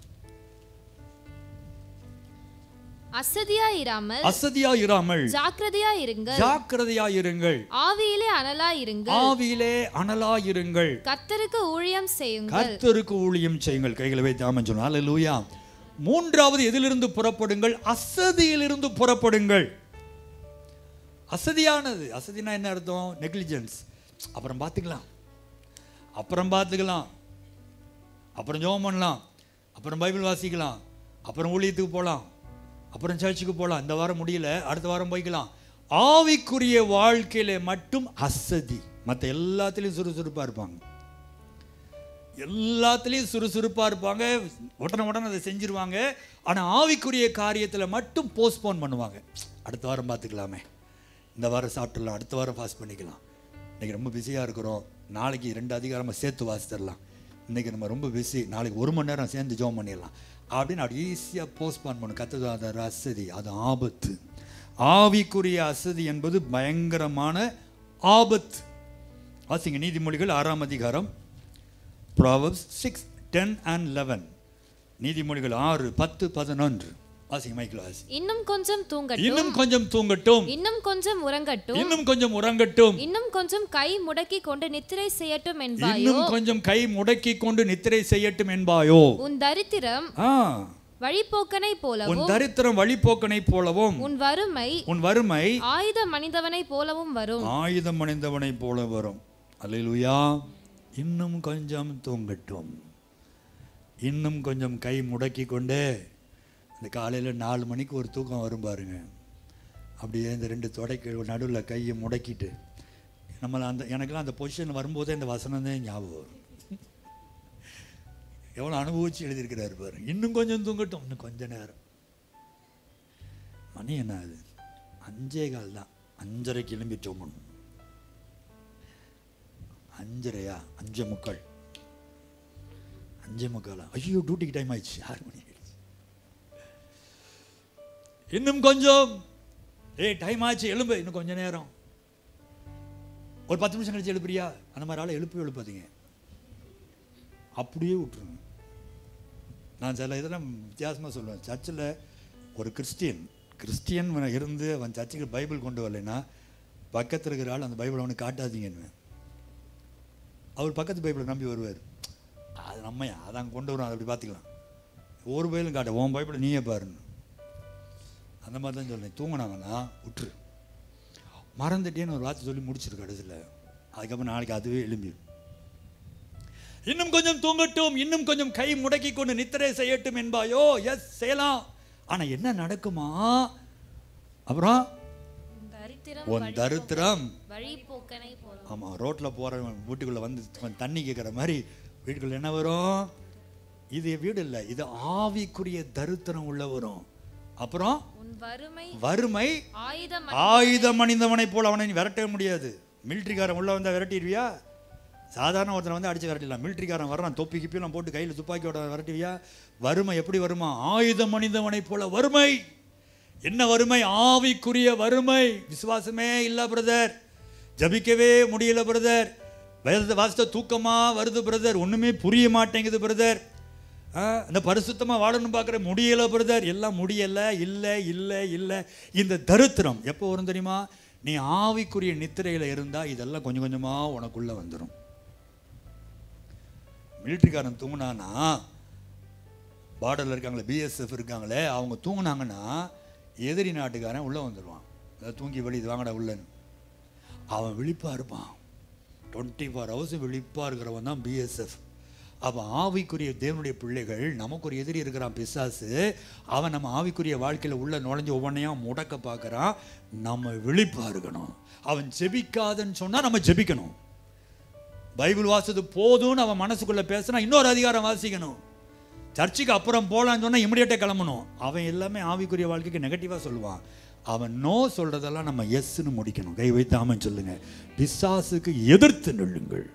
அசதியா இராமல் அசதியா இராமல் ஜாக்கிரதையா இருங்கள் ஜாக்கிரதையா இருங்கள் ஆவியிலே அனலா இருங்கள் ஆவியிலே அனலா இருங்கள் கர்த்தருக்கு ஊழியம் செய்யுங்கள் கர்த்தருக்கு ஊழியம் செய்யுங்கள் கைகளை வைத்து ஆமென் சொன்னால் அல்லேலூயா மூன்றாவது எதிலிருந்து புறப்படுங்கள் அசதியிலிருந்து புறப்படுங்கள் அசதியானது அசதினா என்ன அர்த்தம் நெக்லிஜென்ஸ் அப்புறம் பார்த்துக்கலாம் அப்புறம் பார்த்துக்கலாம் அப்புறம் ஜெபம் பண்ணலாம் அப்புறம் பைபிள் வாசிக்கலாம் அப்புறம் ஊழியத்துக்கு போகலாம் அப்புறம் சர்ச்சுக்கு போகலாம் இந்த வாரம் முடியல அடுத்த வாரம் போய்க்கலாம் ஆவிக்குரிய வாழ்க்கையில மட்டும் அசதி மற்ற எல்லாத்துலேயும் சுறுசுறுப்பாக இருப்பாங்க எல்லாத்துலேயும் சுறுசுறுப்பாக இருப்பாங்க உடனே உடனே அதை செஞ்சிருவாங்க ஆனால் ஆவிக்குரிய காரியத்தில் மட்டும் போஸ்ட்போன் பண்ணுவாங்க அடுத்த வாரம் பார்த்துக்கலாமே இந்த வாரம் சாப்பிட்டுடலாம் அடுத்த வாரம் பாஸ் பண்ணிக்கலாம் இன்னைக்கு ரொம்ப பிஸியாக இருக்கிறோம் நாளைக்கு ரெண்டு அதிகாரமாக சேர்த்து வாசிச்சிடலாம் இன்னைக்கு நம்ம ரொம்ப பிஸி நாளைக்கு ஒரு மணி நேரம் சேர்ந்து ஜோம் பண்ணிடலாம் அப்படின்னு அப்படி ஈஸியாக போஸ்ட்போன் பண்ணும் கத்தது அது அசதி அது ஆபத்து ஆவிக்குரிய அசதி என்பது பயங்கரமான ஆபத்து வாசிங்க நீதிமொழிகள் ஆறாம் அதிகாரம் proverbs six ten and eleven நீதிமொழிகள் ஆறு பத்து பதினொன்று வாசிங்க மைக்கில் வாசி இன்னும் கொஞ்சம் தூங்கட்டும் இன்னும் கொஞ்சம் தூங்கட்டும் இன்னும் கொஞ்சம் உறங்கட்டும் இன்னும் கொஞ்சம் உறங்கட்டும் இன்னும் கொஞ்சம் கை முடக்கி கொண்டு நித்திரை செய்யட்டும் என்பாயோ இன்னும் கொஞ்சம் கை முடக்கி கொண்டு நித்திரை செய்யட்டும் என்பாயோ உன் தரித்திரம் ஆ வழிபோக்கனை உன் போலவும் தரித்திரம் வழிபோக்கனை போலவும் உன் வறுமை உன் வறுமை ஆயுத மனிதவனை போலவும் வரும் ஆயுதம் அணிந்தவனை போல வரும் அல்லேலூயா இன்னும் கொஞ்சம் தூங்கட்டும் இன்னும் கொஞ்சம் கை முடக்கி கொண்டு இந்த காலையில் நாலு மணிக்கு ஒரு தூக்கம் வரும் பாருங்க அப்படியே இந்த ரெண்டு தொடைக்கு நடுவில் கையை முடக்கிட்டு நம்மளை அந்த எனக்கெல்லாம் அந்த பொசிஷன் வரும்போதே இந்த வசனம் தான் ஞாபகம் வரும் எவ்வளோ அனுபவிச்சு எழுதியிருக்கிறாரு பாரு இன்னும் கொஞ்சம் தூங்கட்டும் இன்னும் கொஞ்ச நேரம் மணி என்ன அது அஞ்சே கால் தான் அஞ்சரை கிளம்பி தூங்கணும் அஞ்சரையா அஞ்சே முக்கால் அஞ்சே முக்காலா ஐயோ டியூட்டிக்கு டைம் ஆயிடுச்சு ஆறு மணி ஆயிடுச்சு இன்னும் கொஞ்சம் ஏய் டைம் ஆச்சு எழும்பு இன்னும் கொஞ்ச நேரம் ஒரு பத்து நிமிஷம் கழிச்சு எழுப்புறியா அந்த மாதிரி ஆளை எழுப்பி எழுப்பாதீங்க அப்படியே விட்டுருங்க நான் சில இதெல்லாம் வித்தியாசமாக சொல்லுவேன் சர்ச்சில் ஒரு கிறிஸ்டியன் கிறிஸ்டியன் இருந்து அவன் சர்ச்சுக்கு பைபிள் கொண்டு வரலைன்னா பக்கத்தில் இருக்கிற ஆள் அந்த பைபிளை அவனுக்கு காட்டாதீங்கன்னு அவர் பக்கத்து பைபிளை நம்பி வருவார் அது நம்ம அதான் கொண்டு வரோம் அதை அப்படி பார்த்துக்கலாம் ஒரு பைபிளும் காட்ட உன் பைபிளை நீயே பாருன்னு அந்த மாதிரி தான் சொல்றேன் தூங்கினாங்கன்னா விட்டுரு மறந்துட்டேன்னு ஒரு வார்த்தை சொல்லி முடிச்சிரு கடைசியில் அதுக்கப்புறம் நாளைக்கு அதுவே எழும்பிடும் இன்னும் கொஞ்சம் தூங்கட்டும் இன்னும் கொஞ்சம் கை முடக்கி கொண்டு நித்திரை செய்யட்டும் என்பாயோ எஸ் செய்யலாம் ஆனா என்ன நடக்குமா அப்புறம் உன் தரித்திரம் உன் தரித்திரம் வழிபோக்கனை போல ஆமா ரோட்ல போறவன் வீட்டுக்குள்ள வந்து கொஞ்சம் தண்ணி கேட்குற மாதிரி வீட்டுக்குள்ள என்ன வரும் இது வீடு இல்லை இது ஆவிக்குரிய தரித்திரம் உள்ள வரும் அப்புறம் உன் வறுமை வறுமை ஆயுத ஆயுதம் அணிந்தவனை போல அவனை நீ விரட்டவே முடியாது மிலிட்ரிக்காரன் உள்ள வந்தா விரட்டிடுவியா சாதாரண ஒருத்தனை வந்து அடிச்சு விரட்டிடலாம் மிலிட்ரிக்காரன் வர்றான் தொப்பி கிப்பிலாம் போட்டு கையில் துப்பாக்கியோட விரட்டுவியா வறுமை எப்படி வருமா ஆயுதம் அணிந்தவனை போல வறுமை என்ன வறுமை ஆவிக்குரிய வறுமை விசுவாசமே இல்ல பிரதர் ஜபிக்கவே முடியல பிரதர் வேதத்தை வாசித்த தூக்கமா வருது பிரதர் ஒண்ணுமே புரிய மாட்டேங்குது பிரதர் இந்த பரிசுத்தமா வாழணும் பார்க்குற முடியல பிரதர் எல்லாம் முடியல இல்லை இல்லை இல்லை இந்த தரித்திரம் எப்போ வரும் தெரியுமா நீ ஆவிக்குரிய நித்திரையில இருந்தா இதெல்லாம் கொஞ்சம் கொஞ்சமா உனக்குள்ள வந்துடும் மிலிட்ரிக்காரன் தூங்குனானா பார்டரில் இருக்காங்களே பிஎஸ்எஃப் இருக்காங்களே அவங்க தூங்குனாங்கன்னா எதிரி நாட்டுக்காரன் உள்ளே வந்துடுவான் அதாவது தூங்கி வெளியே வாங்கடா உள்ளன்னு அவன் விழிப்பா இருப்பான் டுவெண்ட்டி ஃபோர் ஹவர்ஸ் விழிப்பா இருக்கிறவன் தான் பிஎஸ்எஃப் அவன் ஆவிக்குரிய தேவனுடைய பிள்ளைகள் நமக்கு ஒரு எதிரி இருக்கிறான் பிசாசு அவன் நம்ம ஆவிக்குரிய வாழ்க்கையில் உள்ள நுழைஞ்சு ஒவ்வொன்றையும் முடக்க பார்க்குறான் நம்ம விழிப்பா இருக்கணும் அவன் ஜெபிக்காதன்னு சொன்னா நம்ம ஜெபிக்கணும் பைபிள் வாசது போதும்னு அவன் மனசுக்குள்ள பேசுனா இன்னொரு அதிகாரம் வாசிக்கணும் சர்ச்சுக்கு அப்புறம் போலான்னு சொன்னா இமிடியேட்டாக கிளம்பணும் அவன் எல்லாமே ஆவிக்குரிய வாழ்க்கைக்கு நெகட்டிவாக சொல்லுவான் அவன் நோ சொல்றதெல்லாம் நம்ம எஸ்ன்னு முடிக்கணும் கை வைத்து ஆமன் சொல்லுங்க பிசாசுக்கு எதிர்த்து நில்லுங்கள்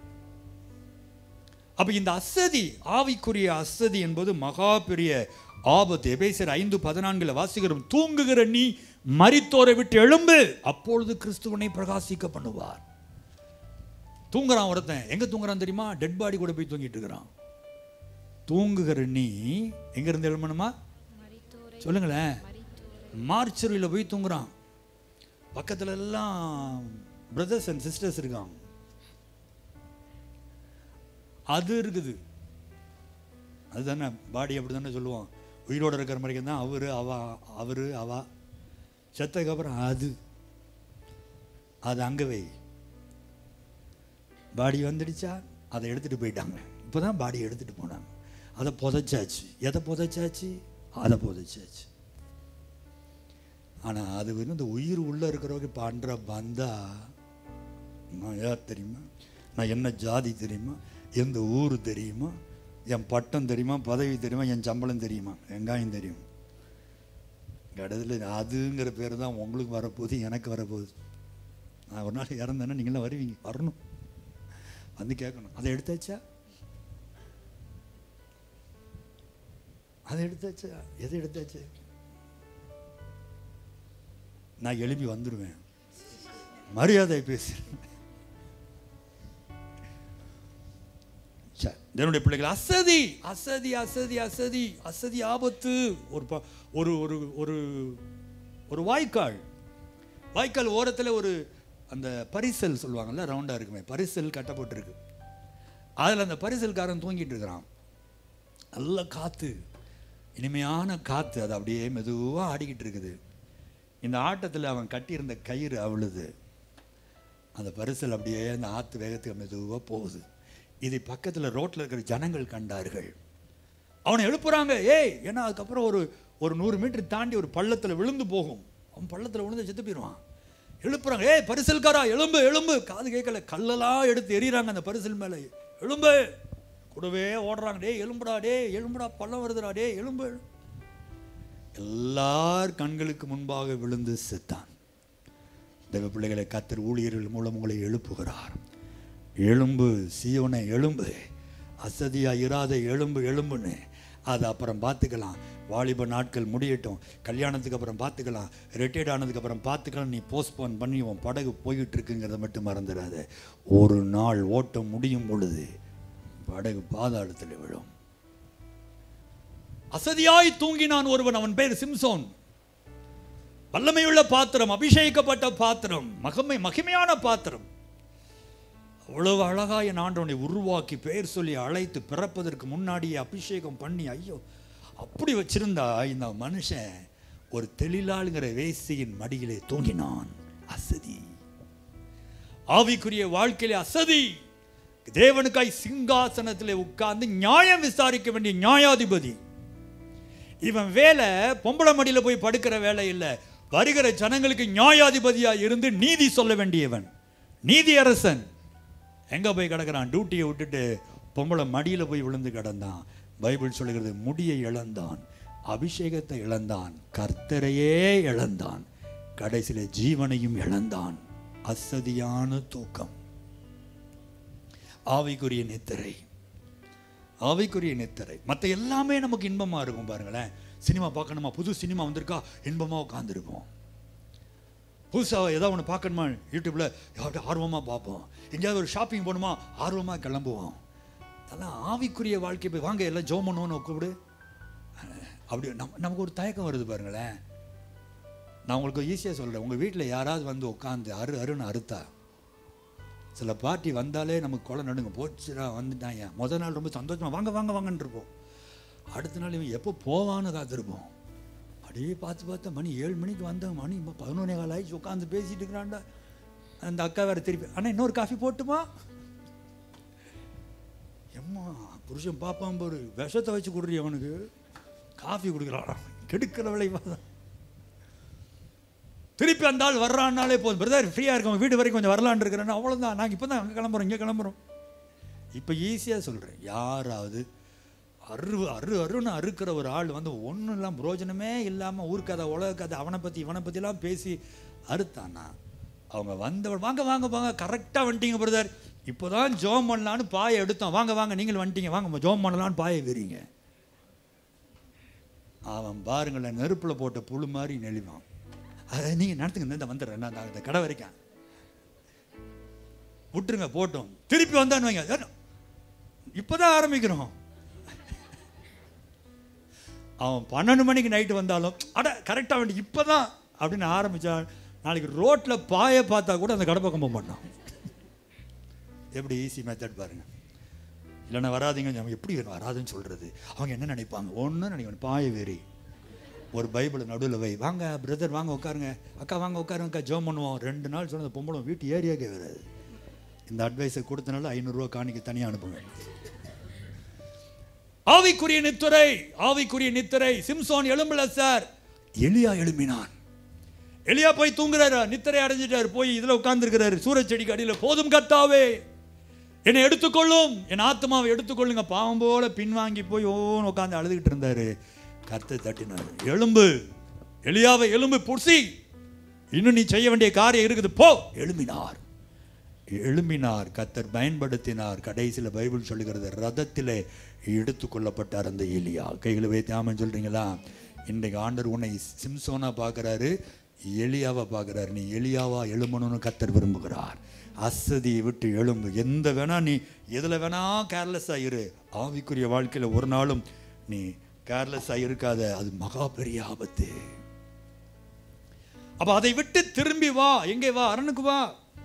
அப்ப இந்த அசதி ஆவிக்குரிய அசதி என்பது மகா பெரிய ஆபத்து எபேசர் ஐந்து பதினான்குல வாசிக்கிறோம் தூங்குகிற நீ மரித்தோரை விட்டு எழும்பு அப்பொழுது கிறிஸ்துவனை பிரகாசிக்க பண்ணுவார் தூங்குறான் ஒருத்தன் எங்க தூங்குறான் தெரியுமா டெட் பாடி கூட போய் தூங்கிட்டு இருக்கிறான் தூங்குகிற நீ எங்க இருந்து எழுமணுமா சொல்லுங்களேன் மார்ச்சரியில் போய் தூங்குறான் பக்கத்துல எல்லாம் பிரதர்ஸ் அண்ட் சிஸ்டர்ஸ் இருக்காங்க அது இருக்குது அதுதானே பாடி அப்படி தானே சொல்லுவோம் உயிரோடு இருக்கிற வரைக்கும் தான் அவரு அவ அவரு அவா செத்ததுக்கு அப்புறம் அது அது அங்கே வை பாடி வந்துடுச்சா அதை எடுத்துட்டு போயிட்டாங்க இப்போதான் பாடி எடுத்துட்டு போனாங்க அதை புதைச்சாச்சு எதை புதைச்சாச்சு அதை புதைச்சாச்சு ஆனா அது வந்து இந்த உயிர் உள்ள இருக்கிறவங்க பண்ற பந்தா நான் யார் தெரியுமா நான் என்ன ஜாதி தெரியுமா எந்த ஊர் தெரியுமா என் பட்டம் தெரியுமா பதவி தெரியுமா என் சம்பளம் தெரியுமா வெங்காயம் தெரியும் கடைசியில் அதுங்கிற பேர் தான் உங்களுக்கு வரப்போகுது எனக்கு வரப்போகுது நான் ஒரு நாள் இறந்தேன்னா நீங்களாம் வருவீங்க வரணும் வந்து கேட்கணும் அதை எடுத்தாச்சா அதை எடுத்தாச்சா எதை எடுத்தாச்சு நான் எழுப்பி வந்துடுவேன் மரியாதை பேசுறேன் சரி தேவனுடைய பிள்ளைகள் அசதி அசதி அசதி அசதி அசதி ஆபத்து ஒரு ப- ஒரு ஒரு ஒரு ஒரு வாய்க்கால் வாய்க்கால் ஓரத்தில் ஒரு அந்த பரிசல் சொல்லுவாங்கல்ல ரவுண்டாக இருக்குமே பரிசல் கட்டப்பட்டிருக்கு அதில் அந்த பரிசல்காரன் தூங்கிட்டு இருக்கிறான் நல்ல காற்று இனிமையான காற்று அது அப்படியே மெதுவாக ஆடிக்கிட்டு இருக்குது இந்த ஆட்டத்தில் அவன் கட்டியிருந்த கயிறு அவிழுது அந்த பரிசல் அப்படியே அந்த ஆற்று வேகத்துக்கு மெதுவாக போகுது இதை பக்கத்தில் ரோட்டில் இருக்கிற ஜனங்கள் கண்டார்கள் அவனை எழுப்புறாங்க ஏய் ஏன்னா அதுக்கப்புறம் ஒரு ஒரு நூறு மீட்டர் தாண்டி ஒரு பள்ளத்தில் விழுந்து போகும் அவன் பள்ளத்தில் விழுந்து செத்து போயிடுவான் எழுப்புறாங்க ஏய் பரிசல்காரா எலும்பு எலும்பு காது கேட்கல கல்லெல்லாம் எடுத்து எறிகிறாங்க அந்த பரிசல் மேலே எலும்பு கூடவே ஓடுறாங்க டேய் எலும்புடா டேய் எலும்புடா பள்ளம் வருதுடா டேய் எலும்பு எல்லார் கண்களுக்கு முன்பாக விழுந்து செத்தான் தேவ பிள்ளைகளை கத்தர் ஊழியர்கள் மூலம் உங்களை எழுப்புகிறார் எலும்பு சீவனை எலும்பு அசதியா இராத எலும்பு எலும்புன்னு அது அப்புறம் பார்த்துக்கலாம் வாலிப நாட்கள் முடியட்டும் கல்யாணத்துக்கு அப்புறம் பார்த்துக்கலாம் ரிட்டையர்ட் ஆனதுக்கு அப்புறம் பார்த்துக்கலாம் நீ போஸ்ட்போன் பண்ணி உன் படகு போய்கிட்டு இருக்குங்கிறத மட்டும் மறந்துடாத ஒரு நாள் ஓட்டம் முடியும் பொழுது படகு பாதாளத்தில் விழும் அசதியாய் தூங்கினான் ஒருவன் அவன் பேர் சிம்சோன் வல்லமையுள்ள பாத்திரம் அபிஷேகிக்கப்பட்ட பாத்திரம் மகிமை மகிமையான பாத்திரம் அவ்வளவு அழகா என் ஆண்டவனை உருவாக்கி பெயர் சொல்லி அழைத்து பிறப்பதற்கு முன்னாடியே அபிஷேகம் பண்ணி ஐயோ அப்படி வச்சிருந்தா இந்த மனுஷன் ஒரு தெளிலாளுங்கிற வேசியின் மடியிலே தூங்கினான் அசதி ஆவிக்குரிய வாழ்க்கையிலே அசதி தேவனுக்காய் சிங்காசனத்திலே உட்கார்ந்து நியாயம் விசாரிக்க வேண்டிய நியாயாதிபதி இவன் வேலை பொம்பளை மடியில போய் படுக்கிற வேலை இல்லை வருகிற ஜனங்களுக்கு நியாயாதிபதியா இருந்து நீதி சொல்ல வேண்டியவன் நீதி அரசன் எங்க போய் கிடக்குறான் டியூட்டியை விட்டுட்டு பொம்பளை மடியில போய் விழுந்து கிடந்தான் பைபிள் சொல்லுகிறது முடியை இழந்தான் அபிஷேகத்தை இழந்தான் கர்த்தரையே இழந்தான் கடைசியில ஜீவனையும் இழந்தான் அசதியான தூக்கம் ஆவிக்குரிய நித்திரை ஆவிக்குரிய நித்திரை மற்ற எல்லாமே நமக்கு இன்பமா இருக்கும் பாருங்களேன் சினிமா பார்க்கணுமா புது சினிமா வந்திருக்கா இன்பமா உட்காந்துருப்போம் புதுசாக ஏதாவது ஒன்று பார்க்கணுமா யூடியூப்ல யார்கிட்ட ஆர்வமாக பார்ப்போம் எங்கேயாவது ஒரு ஷாப்பிங் போகணுமா ஆர்வமாக கிளம்புவோம் அதெல்லாம் ஆவிக்குரிய வாழ்க்கை போய் வாங்க எல்லாம் ஜோம் பண்ணுவோன்னு கூப்பிடு அப்படி நம் நமக்கு ஒரு தயக்கம் வருது பாருங்களேன் நான் உங்களுக்கு ஈஸியாக சொல்கிறேன் உங்கள் வீட்டில் யாராவது வந்து உட்காந்து அரு அருன்னு அறுத்தா சில பார்ட்டி வந்தாலே நமக்கு கொலை நடுங்க போச்சுடா வந்துட்டாங்க முத நாள் ரொம்ப சந்தோஷமா வாங்க வாங்க வாங்கன்னு இருப்போம் அடுத்த நாள் இவன் எப்போ போவான்னு காத்திருப்போம் அப்படியே பார்த்து பார்த்து மணி ஏழு மணிக்கு வந்தேன் மணி இப்போ பதினொன்னே கால் ஆயிடுச்சு உட்காந்து பேசிட்டு இருக்கிறான்டா அந்த அக்கா வேற திருப்பி அண்ணா இன்னொரு காஃபி போட்டுமா எம்மா புருஷன் பாப்பான் பாரு விஷத்தை வச்சு கொடுறி அவனுக்கு காஃபி குடிக்கிறான் கெடுக்கிற விளைவா திருப்பி அந்த ஆள் வர்றான்னாலே போதும் பிரதர் ஃப்ரீயாக இருக்கும் வீடு வரைக்கும் கொஞ்சம் வரலான்னு இருக்கிறேன்னு அவ்வளோதான் நாங்கள் இப்போ தான் அங்கே கிளம்புறோம் இங்கே கிளம்புறோம் இப்போ ஈஸியாக சொல்கிறேன் யாராவது அரு அரு அருன்னு அறுக்கிற ஒரு ஆள் வந்து ஒன்றும் இல்லாமல் பிரயோஜனமே இல்லாமல் ஊர்க்கதை உலக கதை அவனை பற்றி இவனை பற்றிலாம் பேசி அறுத்தானா அவங்க வந்தவள் வாங்க வாங்க வாங்க கரெக்டாக வந்துட்டீங்க பிரதர் இப்போ தான் ஜோம் பண்ணலான்னு பாயை எடுத்தோம் வாங்க வாங்க நீங்கள் வந்துட்டீங்க வாங்க ஜோம் பண்ணலான்னு பாயை விரிங்க அவன் பாருங்களேன் நெருப்பில் போட்ட புழு மாதிரி நெளிவான் அதை நீங்கள் நடத்துங்க இந்த வந்துடுறேன் நான் இந்த கடை வரைக்கும் விட்டுருங்க போட்டோம் திருப்பி வந்தான்னு வைங்க இப்போதான் ஆரம்பிக்கிறோம் அவன் பன்னெண்டு மணிக்கு நைட்டு வந்தாலும் அட கரெக்டாக வேண்டி இப்போ தான் அப்படின்னு ஆரம்பித்தா நாளைக்கு ரோட்டில் பாயை பார்த்தா கூட அந்த கடை பக்கம் போக மாட்டான் எப்படி ஈஸி மெத்தட் பாருங்க இல்லைன்னா வராதீங்க நம்ம எப்படி வராதுன்னு சொல்கிறது அவங்க என்ன நினைப்பாங்க ஒன்று நினைக்கணும் பாய வெறி ஒரு பைபிளை நடுவில் வை வாங்க பிரதர் வாங்க உட்காருங்க அக்கா வாங்க உட்காருங்க அக்கா ஜோம் பண்ணுவோம் ரெண்டு நாள் சொன்னது பொம்பளை வீட்டு ஏரியாக்கே வராது இந்த அட்வைஸை கொடுத்தனால ஐநூறுரூவா காணிக்க தனியாக அனுப்புவேன் ஆவிக்குரிய நித்துரை ஆவிக்குரிய நித்திரை சிம்சோன் எழும்பல சார் எலியா எழும்பினான் எலியா போய் தூங்குறாரு நித்திரை அடைஞ்சிட்டாரு போய் இதுல உட்கார்ந்துருக்கிறாரு சூரச் செடிக்கு அடியில் போதும் கத்தாவே என்னை எடுத்துக்கொள்ளும் என் ஆத்மாவை எடுத்துக்கொள்ளுங்க பாவம் போல பின்வாங்கி போய் ஓன்னு உட்காந்து அழுதுகிட்டு இருந்தாரு கர்த்தை தட்டினார் எலும்பு எலியாவை எலும்பு புடிசி இன்னும் நீ செய்ய வேண்டிய காரியம் இருக்குது போ எழும்பினார் எழும்பினார் கத்தர் பயன்படுத்தினார் கடைசியில் பைபிள் சொல்லுகிறது ரதத்திலே எடுத்துக்கொள்ளப்பட்டார் அந்த எலியா கைகளை வைத்து ஆமான்னு சொல்றீங்களா இன்றைக்கு ஆண்டர் உன்னை சிம்சோனா பார்க்குறாரு எலியாவை பார்க்குறாரு நீ எலியாவா எழும்பணும்னு கத்தர் விரும்புகிறார் அசதியை விட்டு எழும்பு எந்த வேணா நீ எதுல வேணா கேர்லெஸ்ஸாக இரு ஆவிக்குரிய வாழ்க்கையில ஒரு நாளும் நீ கேர்லெஸ்ஸாக இருக்காத அது மகா பெரிய ஆபத்து அப்ப அதை விட்டு திரும்பி வா எங்கே வா அரணுக்கு வா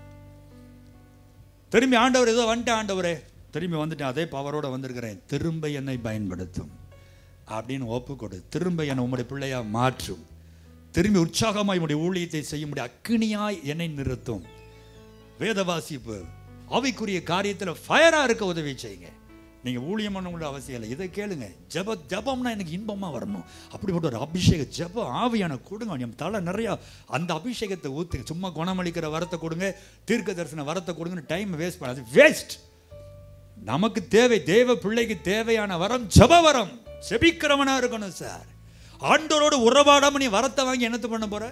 திரும்பி ஆண்டவர் ஏதோ வந்துட்டேன் ஆண்டவரே திரும்பி வந்துட்டேன் அதே பவரோட வந்திருக்கிறேன் திரும்ப என்னை பயன்படுத்தும் அப்படின்னு ஒப்புக்கொடு திரும்ப என்னை உம்முடைய பிள்ளையா மாற்றும் திரும்பி உற்சாகமாய் உம்முடைய ஊழியத்தை செய்ய முடிய அக்கினியாய் என்னை நிறுத்தும் வேத வாசிப்பு ஆவிக்குரிய காரியத்தில் ஃபயரா இருக்க உதவி செய்யுங்க நீங்க ஊழியம் பண்ண அவசியம் இல்லை இதை கேளுங்க ஜப ஜபம்னா எனக்கு இன்பமா வரணும் அப்படிப்பட்ட ஒரு அபிஷேக ஜப ஆவியான கொடுங்க என் தலை நிறைய அந்த அபிஷேகத்தை ஊத்துங்க சும்மா குணமளிக்கிற வரத்தை கொடுங்க தீர்க்க தரிசன வரத்தை கொடுங்கன்னு டைம் வேஸ்ட் பண்ணாது வேஸ்ட் நமக்கு தேவை தேவ பிள்ளைக்கு தேவையான வரம் ஜப வரம் ஜெபிக்கிறவனா இருக்கணும் சார் ஆண்டவரோடு உறவாடாம நீ வரத்தை வாங்கி என்னத்து பண்ண போற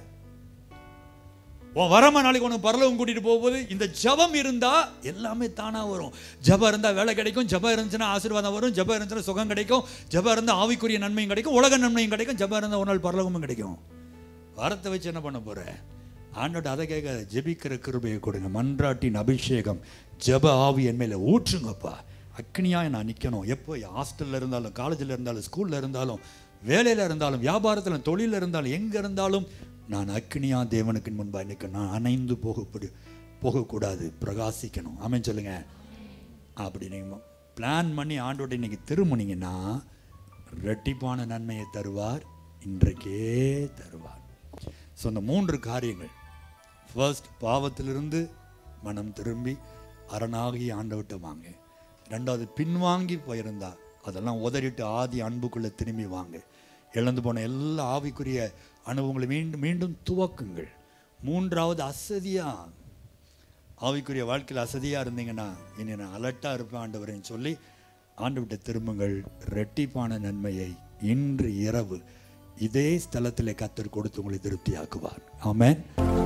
உன் வரமா நாளைக்கு உனக்கு பரலவம் கூட்டிட்டு போகும்போது இந்த ஜபம் இருந்தா எல்லாமே தானா வரும் ஜபம் இருந்தா வேலை கிடைக்கும் ஜபம் இருந்துச்சுன்னா ஆசீர்வாதம் வரும் ஜபம் இருந்துச்சுன்னா சுகம் கிடைக்கும் ஜபம் இருந்தா ஆவிக்குரிய நன்மையும் கிடைக்கும் உலக நன்மையும் கிடைக்கும் ஜபம் இருந்தா ஒரு நாள் பரலோகமும் கிடைக்கும் வரத்தை வச்சு என்ன பண்ண போற ஆண்டோட அதை கேட்க ஜெபிக்கிற கிருபையை கொடுங்க மன்றாட்டின் அபிஷேகம் ஜப ஆவி என் மேல ஊற்றுங்கப்பா அக்னியாக நான் நிற்கணும் எப்போ ஹாஸ்டலில் இருந்தாலும் காலேஜில் இருந்தாலும் ஸ்கூலில் இருந்தாலும் வேலையில் இருந்தாலும் வியாபாரத்தில் தொழிலில் இருந்தாலும் எங்கே இருந்தாலும் நான் அக்னியா தேவனுக்கு முன்பாக நிற்க நான் அணைந்து போகப்படு போகக்கூடாது பிரகாசிக்கணும் ஆமென் சொல்லுங்க அப்படி நீங்கள் பிளான் பண்ணி ஆண்டோட இன்னைக்கு திரும்பினீங்கன்னா ரெட்டிப்பான நன்மையை தருவார் இன்றைக்கே தருவார் ஸோ இந்த மூன்று காரியங்கள் ஃபர்ஸ்ட் பாவத்திலிருந்து மனம் திரும்பி அரணாகி ஆண்டவட்ட வாங்க ரெண்டாவது பின்வாங்கி போயிருந்தா அதெல்லாம் உதறிட்டு ஆதி அன்புக்குள்ளே திரும்பி வாங்க இழந்து போன எல்லா ஆவிக்குரிய அனுபவங்களை மீண்டும் மீண்டும் துவக்குங்கள் மூன்றாவது அசதியா ஆவிக்குரிய வாழ்க்கையில் அசதியா இருந்தீங்கன்னா இனி நான் அலர்ட்டாக இருப்பேன் ஆண்டவரேன்னு சொல்லி ஆண்டவர்கிட்ட திரும்புங்கள் ரெட்டிப்பான நன்மையை இன்று இரவு இதே ஸ்தலத்தில் கத்தர் கொடுத்து உங்களை திருப்தியாக்குவார் ஆமென்